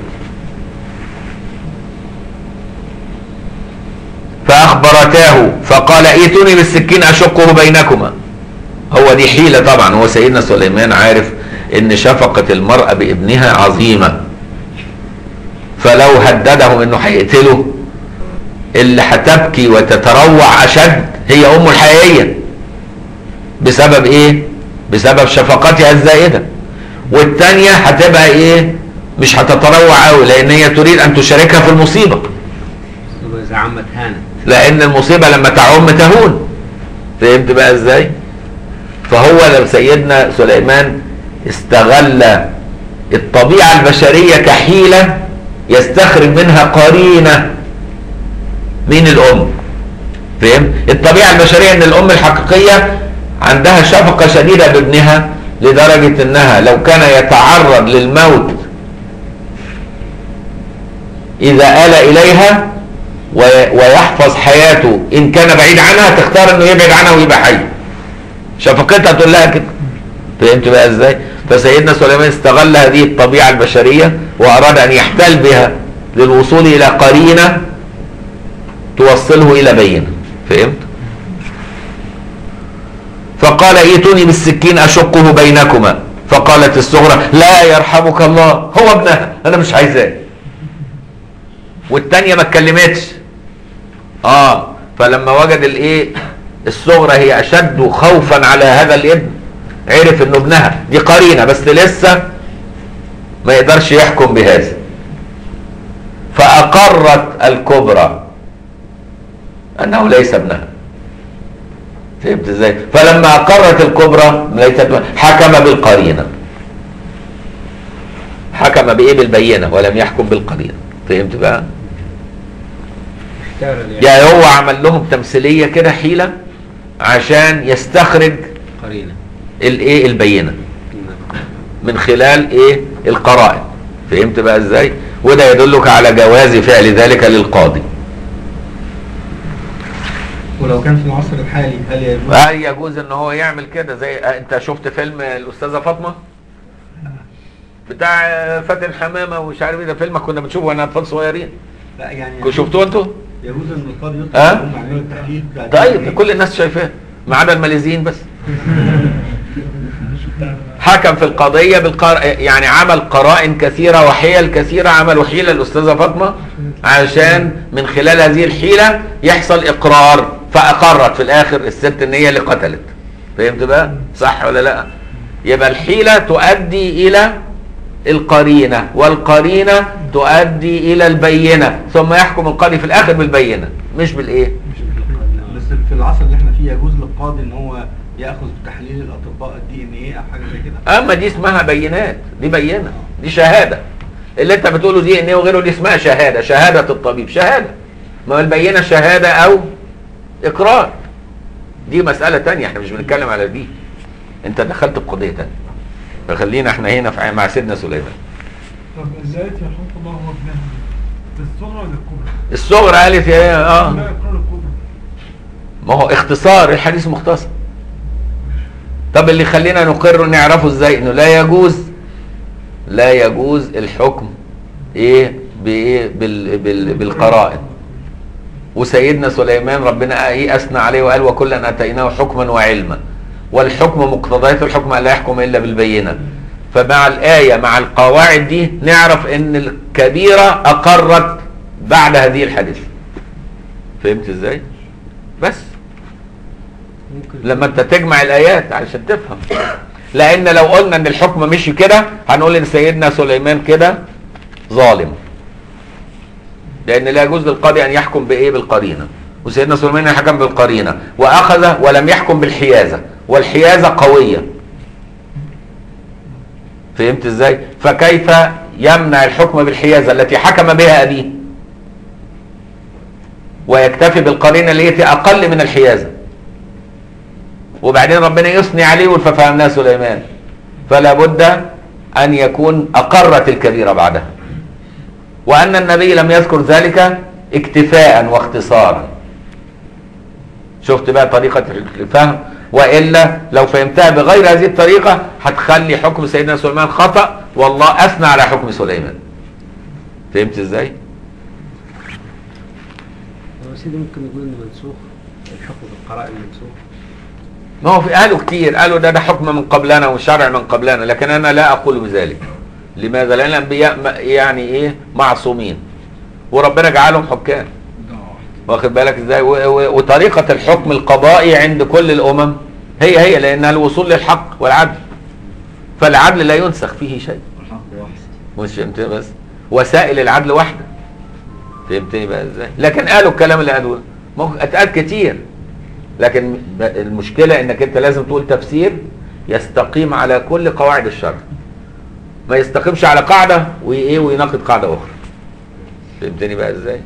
فاخبرتاه فقال ائتوني بالسكين اشقه بينكما هو دي حيله طبعا هو سيدنا سليمان عارف ان شفقه المراه بابنها عظيمه فلو هددهم انه هيقتله اللي هتبكي وتتروع اشد هي امه الحقيقيه بسبب ايه بسبب شفقتها الزائده والتانية هتبقى ايه مش هتتروع قوي لان هي تريد ان تشاركها في المصيبه إذا عمت هانت لان المصيبه لما تعم تهون فهمت بقى ازاي فهو لو سيدنا سليمان استغل الطبيعه البشريه كحيله يستخرج منها قرينه من الام فهم الطبيعه البشريه ان الام الحقيقيه عندها شفقه شديده بابنها لدرجه انها لو كان يتعرض للموت اذا آل اليها وي- ويحفظ حياته ان كان بعيد عنها تختار انه يبعد عنها ويبقى حي شفقتها تقول لها كده فهمت بقى ازاي فسيدنا سليمان استغل هذه الطبيعه البشريه واراد ان يحتل بها للوصول الى قرينه توصله الى بينه فهمت فقال ائتوني بالسكين اشقه بينكما فقالت الصغرى لا يرحمك الله هو ابنها انا مش عايزاه والتانية ما اتكلمتش اه فلما وجد الايه الصغرى هي اشد خوفا على هذا الابن عرف انه ابنها دي قرينه بس لسه ما يقدرش يحكم بهذا فاقرت الكبرى انه ليس ابنها فهمت ازاي فلما اقرت الكبرى ليست ابنها، حكم بالقرينه حكم بايه بالبينه ولم يحكم بالقرينه فهمت بقى اختار ال- يعني هو عمل لهم تمثيليه كده حيله عشان يستخرج قرينه الايه البينه نعم. من خلال ايه القرائن فهمت بقى ازاي وده يدلك على جواز فعل ذلك للقاضي ولو كان في العصر الحالي هل يجوز هل يجوز ان هو يعمل كده زي آه، انت شفت فيلم الاستاذه فاطمه بتاع آه، فاتن حمامه ومش عارف ايه ده فيلم كنا بنشوفه واحنا اطفال صغيرين لا يعني كنتوا شفتوه انتوا يجوز ان القاضي يطلب ها؟ هم يعملوا التحليل بتاع طيب الدين. كل الناس شايفاه ما عدا الماليزيين بس حكم في القضية بالقر... يعني عمل قرائن كثيرة وحيل كثيرة عملوا حيلة الأستاذة فاطمة عشان من خلال هذه الحيلة يحصل إقرار فأقرت في الآخر الست إن هي اللي قتلت فهمت بقى؟ صح ولا لا؟ يبقى الحيلة تؤدي إلى القرينة والقرينة تؤدي إلى البينة ثم يحكم القاضي في الآخر بالبينة مش بالإيه؟ مش في القاضي. بس في العصر اللي احنا فيه يجوز للقاضي ان هو ياخذ تحليل الاطباء الدي ان ايه او حاجه زي كده اما دي اسمها بينات دي بينه دي شهاده اللي انت بتقوله دي ان وغيره دي اسمها شهاده شهاده الطبيب شهاده ما هو البينه شهاده او اقرار دي مساله تانية احنا مش بنتكلم على دي انت دخلت في قضيه تانية فخلينا احنا هنا في مع سيدنا سليمان طب ازاي يرحمك الله هو ابنها ده الصغرى ولا الكبرى؟ الصغرى قالت يا لا اه اقرار الكبرى ما هو اختصار الحديث مختصر طب اللي خلينا نقر نعرفه ازاي انه لا يجوز لا يجوز الحكم ايه بايه بال بال بالقرائن وسيدنا سليمان ربنا ايه اثنى عليه وقال وكلا اتيناه حكما وعلما والحكم مقتضيات الحكم لا يحكم الا بالبينه فمع الايه مع القواعد دي نعرف ان الكبيره اقرت بعد هذه الحادثه فهمت ازاي بس ممكن لما انت تجمع الايات علشان تفهم لان لو قلنا ان الحكم مشي كده هنقول ان سيدنا سليمان كده ظالم لان لا يجوز للقاضي ان يحكم بايه بالقرينه وسيدنا سليمان حكم بالقرينه واخذ ولم يحكم بالحيازه والحيازه قويه فهمت ازاي فكيف يمنع الحكم بالحيازه التي حكم بها ابيه ويكتفي بالقرينه التي اقل من الحيازه وبعدين ربنا يثني عليه يقول ففهمناه سليمان فلا بد ان يكون اقرت الكبيره بعدها وان النبي لم يذكر ذلك اكتفاء واختصارا شفت بقى طريقه الفهم والا لو فهمتها بغير هذه الطريقه هتخلي حكم سيدنا سليمان خطا والله اثنى على حكم سليمان فهمت ازاي هو سيدي ممكن يقول انه منسوخ الحكم بالقرائن منسوخ ما هو في قالوا كتير قالوا ده ده حكم من قبلنا وشرع من قبلنا لكن انا لا اقول بذلك لماذا لان الانبياء م- يعني ايه معصومين وربنا جعلهم حكام واخد بالك ازاي و- و- وطريقه الحكم القضائي عند كل الامم هي هي لانها الوصول للحق والعدل فالعدل لا ينسخ فيه شيء والحق واحد مش فهمت بس وسائل العدل واحده فهمتني بقى ازاي لكن قالوا الكلام اللي قالوه ما هو اتقال كتير لكن ب- المشكله انك انت لازم تقول تفسير يستقيم على كل قواعد الشرع ما يستقيمش على قاعده وايه ويناقض قاعده اخرى فهمتني بقى ازاي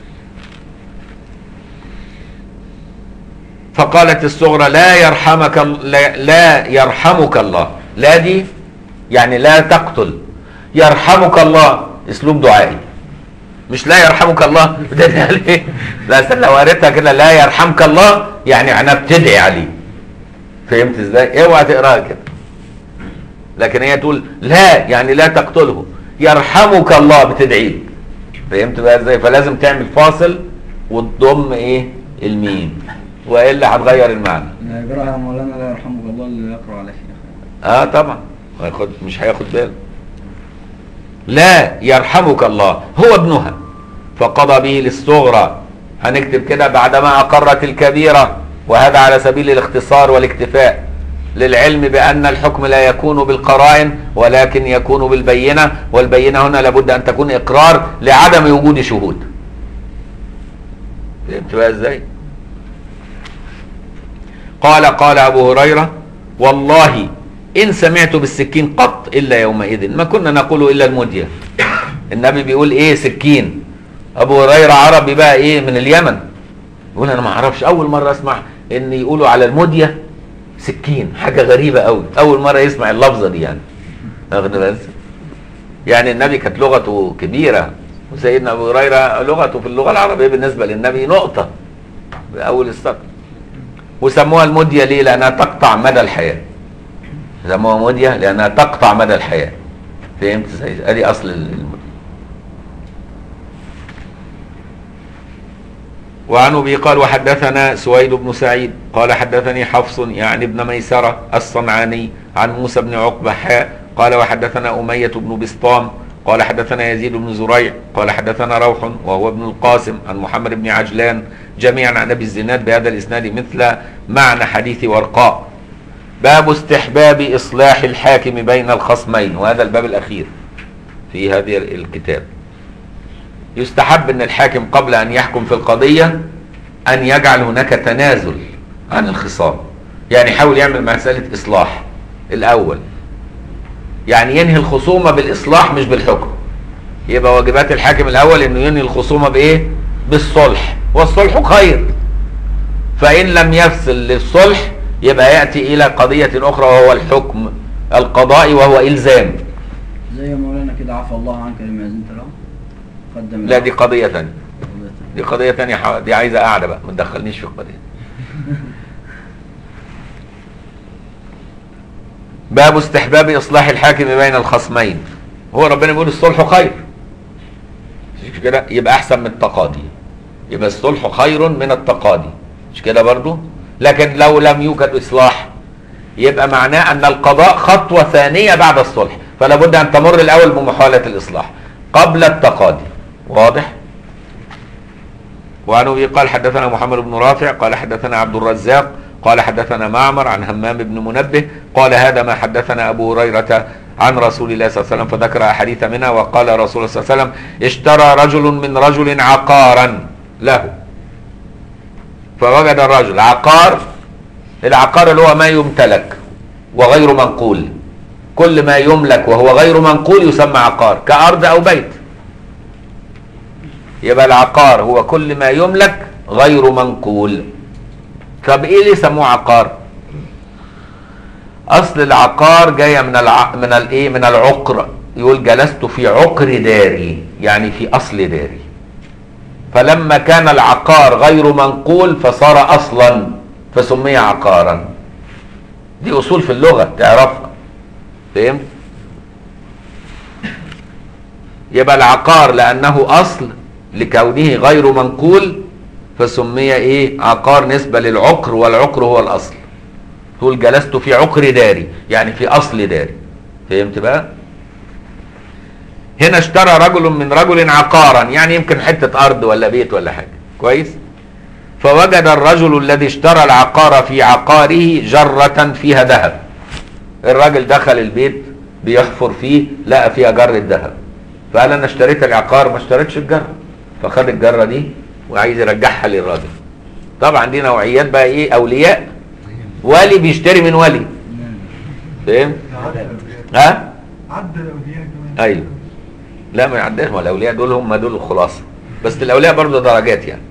فقالت الصغرى لا يرحمك ال- لا, لا يرحمك الله لا دي يعني لا تقتل يرحمك الله اسلوب دعائي مش لا يرحمك الله بتدعي عليه لا أصل لو قريتها كده لا يرحمك الله يعني معناها بتدعي عليه فهمت ازاي اوعى تقراها كده لكن هي تقول لا يعني لا تقتله يرحمك الله بتدعي له فهمت بقى ازاي فلازم تعمل فاصل وتضم ايه الميم والا هتغير المعنى لا يقرأها يا مولانا لا يرحمك الله اللي يقرأ على شيخ اه طبعا هياخد مش هياخد باله لا يرحمك الله هو ابنها فقضى به للصغرى هنكتب كده بعدما اقرت الكبيره وهذا على سبيل الاختصار والاكتفاء للعلم بان الحكم لا يكون بالقرائن ولكن يكون بالبينه والبينه هنا لابد ان تكون اقرار لعدم وجود شهود فهمت بقى ازاي قال قال ابو هريره والله ان سمعت بالسكين قط الا يومئذ ما كنا نقول الا المديه النبي بيقول ايه سكين ابو هريره عربي بقى ايه من اليمن يقول انا ما اعرفش اول مره اسمع ان يقولوا على المديه سكين حاجه غريبه قوي اول مره يسمع اللفظه دي يعني واخد بالك يعني النبي كانت لغته كبيره وسيدنا ابو هريره لغته في اللغه العربيه بالنسبه للنبي نقطه باول السطر وسموها المديه ليه لانها تقطع مدى الحياه سموها مديه لانها تقطع مدى الحياه فهمت ازاي ادي اصل المديه وعن ابي قال وحدثنا سويد بن سعيد قال حدثني حفص يعني ابن ميسره الصنعاني عن موسى بن عقبه حاء قال وحدثنا اميه بن بسطام قال حدثنا يزيد بن زريع قال حدثنا روح وهو ابن القاسم عن محمد بن عجلان جميعا عن ابي الزناد بهذا الاسناد مثل معنى حديث ورقاء باب استحباب اصلاح الحاكم بين الخصمين وهذا الباب الاخير في هذه الكتاب يستحب ان الحاكم قبل ان يحكم في القضيه ان يجعل هناك تنازل عن الخصام يعني يحاول يعمل مساله اصلاح الاول يعني ينهي الخصومه بالاصلاح مش بالحكم يبقى واجبات الحاكم الاول انه ينهي الخصومه بايه بالصلح والصلح خير فان لم يفصل للصلح يبقى ياتي الى قضيه اخرى وهو الحكم القضائي وهو الزام زي مولانا كده عفى الله عنك لما أذنت له قدم لا دي قضيه ثانيه قضية دي قضيه ثانيه ح- دي عايزه قاعده بقى ما تدخلنيش في القضيه باب استحباب اصلاح الحاكم بين الخصمين هو ربنا بيقول الصلح خير مش كده يبقى احسن من التقاضي يبقى الصلح خير من التقاضي مش كده برضو لكن لو لم يوجد اصلاح يبقى معناه ان القضاء خطوه ثانيه بعد الصلح فلا بد ان تمر الاول بمحاوله الاصلاح قبل التقاضي واضح وعن ابي قال حدثنا محمد بن رافع قال حدثنا عبد الرزاق قال حدثنا معمر عن همام بن منبه قال هذا ما حدثنا ابو هريره عن رسول الله صلى الله عليه وسلم فذكر احاديث منها وقال رسول الله صلى الله عليه وسلم اشترى رجل من رجل عقارا له فوجد الرجل عقار العقار اللي هو ما يمتلك وغير منقول كل ما يملك وهو غير منقول يسمى عقار كأرض أو بيت يبقى العقار هو كل ما يملك غير منقول طب ايه اللي يسموه عقار اصل العقار جايه من الع... من الايه من العقر يقول جلست في عقر داري يعني في اصل داري فلما كان العقار غير منقول فصار اصلا فسمي عقارا دي اصول في اللغه تعرفها فهمت يبقى العقار لانه اصل لكونه غير منقول فسمي ايه عقار نسبه للعقر والعقر هو الاصل تقول جلست في عقر داري يعني في اصل داري فهمت بقى هنا اشترى رجل من رجل عقارا يعني يمكن حته ارض ولا بيت ولا حاجه كويس فوجد الرجل الذي اشترى العقار في عقاره جره فيها ذهب الراجل دخل البيت بيحفر فيه لقى فيها جره ذهب فقال انا اشتريت العقار ما اشتريتش الجره فخد الجره دي وعايز يرجعها للراجل طبعا دي نوعيات بقى ايه اولياء ولي بيشتري من ولي فاهم ها عدى الاولياء كمان ايوه لا ما يعداش ما الاولياء دول هم دول الخلاصه بس الاولياء برضه درجات يعني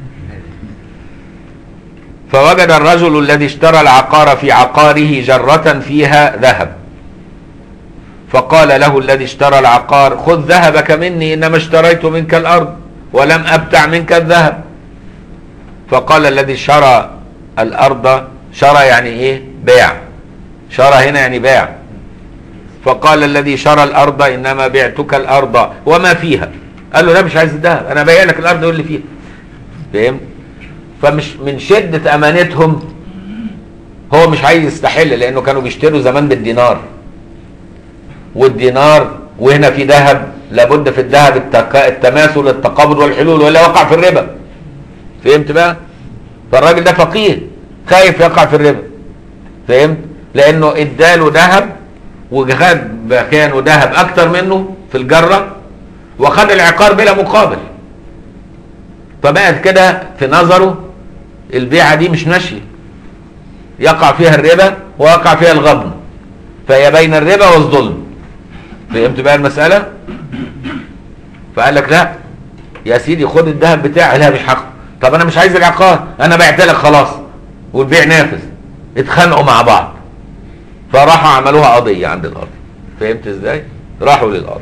فوجد الرجل الذي اشترى العقار في عقاره جرة فيها ذهب فقال له الذي اشترى العقار خذ ذهبك مني انما اشتريت منك الارض ولم ابتع منك الذهب فقال الذي شرى الارض شرى يعني ايه بيع شرى هنا يعني بيع فقال الذي شرى الارض انما بعتك الارض وما فيها قال له لا مش عايز الذهب انا بايع لك الارض واللي فيها فهمت فمش من شده امانتهم هو مش عايز يستحل لانه كانوا بيشتروا زمان بالدينار والدينار وهنا في ذهب لابد في الذهب التك... التماثل التقابض والحلول ولا وقع في الربا فهمت بقى فالراجل ده فقيه خايف يقع في الربا فهمت لانه اداله ذهب وخد مكانه ذهب اكتر منه في الجره وخد العقار بلا مقابل فبقت كده في نظره البيعه دي مش ماشيه يقع فيها الربا ويقع فيها الغبن فهي بين الربا والظلم فهمت بقى المساله فقال لك لا يا سيدي خد الذهب بتاعي لا مش هاخده طب انا مش عايز العقار انا بعت لك خلاص والبيع نافذ اتخانقوا مع بعض فراحوا عملوها قضيه عند القاضي فهمت ازاي راحوا للقاضي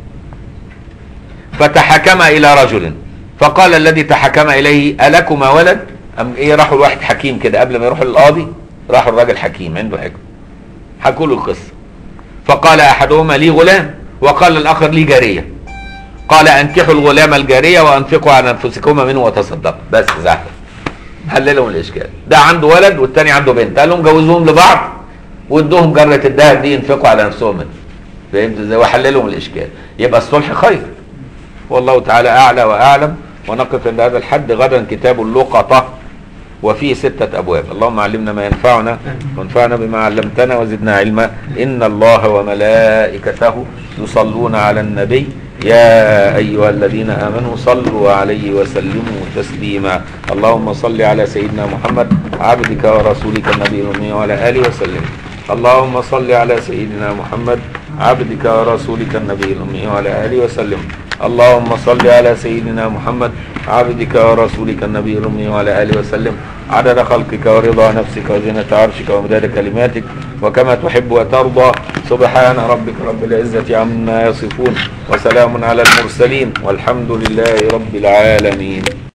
فتحكم الى رجل فقال الذي تحكم اليه الكما ولد ام ايه راحوا لواحد حكيم كده قبل ما يروحوا للقاضي راحوا الراجل حكيم عنده حكم حكوا له القصه فقال احدهما لي غلام وقال الاخر لي جاريه قال انكحوا الغلام الجاريه وانفقوا على انفسكما منه وتصدقوا بس زهر حللهم الاشكال ده عنده ولد والتاني عنده بنت قال لهم جوزوهم لبعض وادوهم جره الذهب دي ينفقوا على نفسهم منه فهمت ازاي وحللهم الاشكال يبقى الصلح خير والله تعالى اعلى واعلم ونقف عند هذا الحد غدا كتاب اللقطه وفيه ستة أبواب اللهم علمنا ما ينفعنا وانفعنا بما علمتنا وزدنا علما إن الله وملائكته يصلون على النبي يا أيها الذين آمنوا صلوا عليه وسلموا تسليما اللهم صل على سيدنا محمد عبدك ورسولك النبي الأمي وعلى آله وسلم اللهم صل على سيدنا محمد عبدك ورسولك النبي الأمي وعلى آله وسلم اللهم صل على سيدنا محمد عبدك ورسولك النبي الأمي وعلى آله وسلم عدد خلقك ورضا نفسك وزنة عرشك ومداد كلماتك وكما تحب وترضى سبحان ربك رب العزة عما يصفون وسلام على المرسلين والحمد لله رب العالمين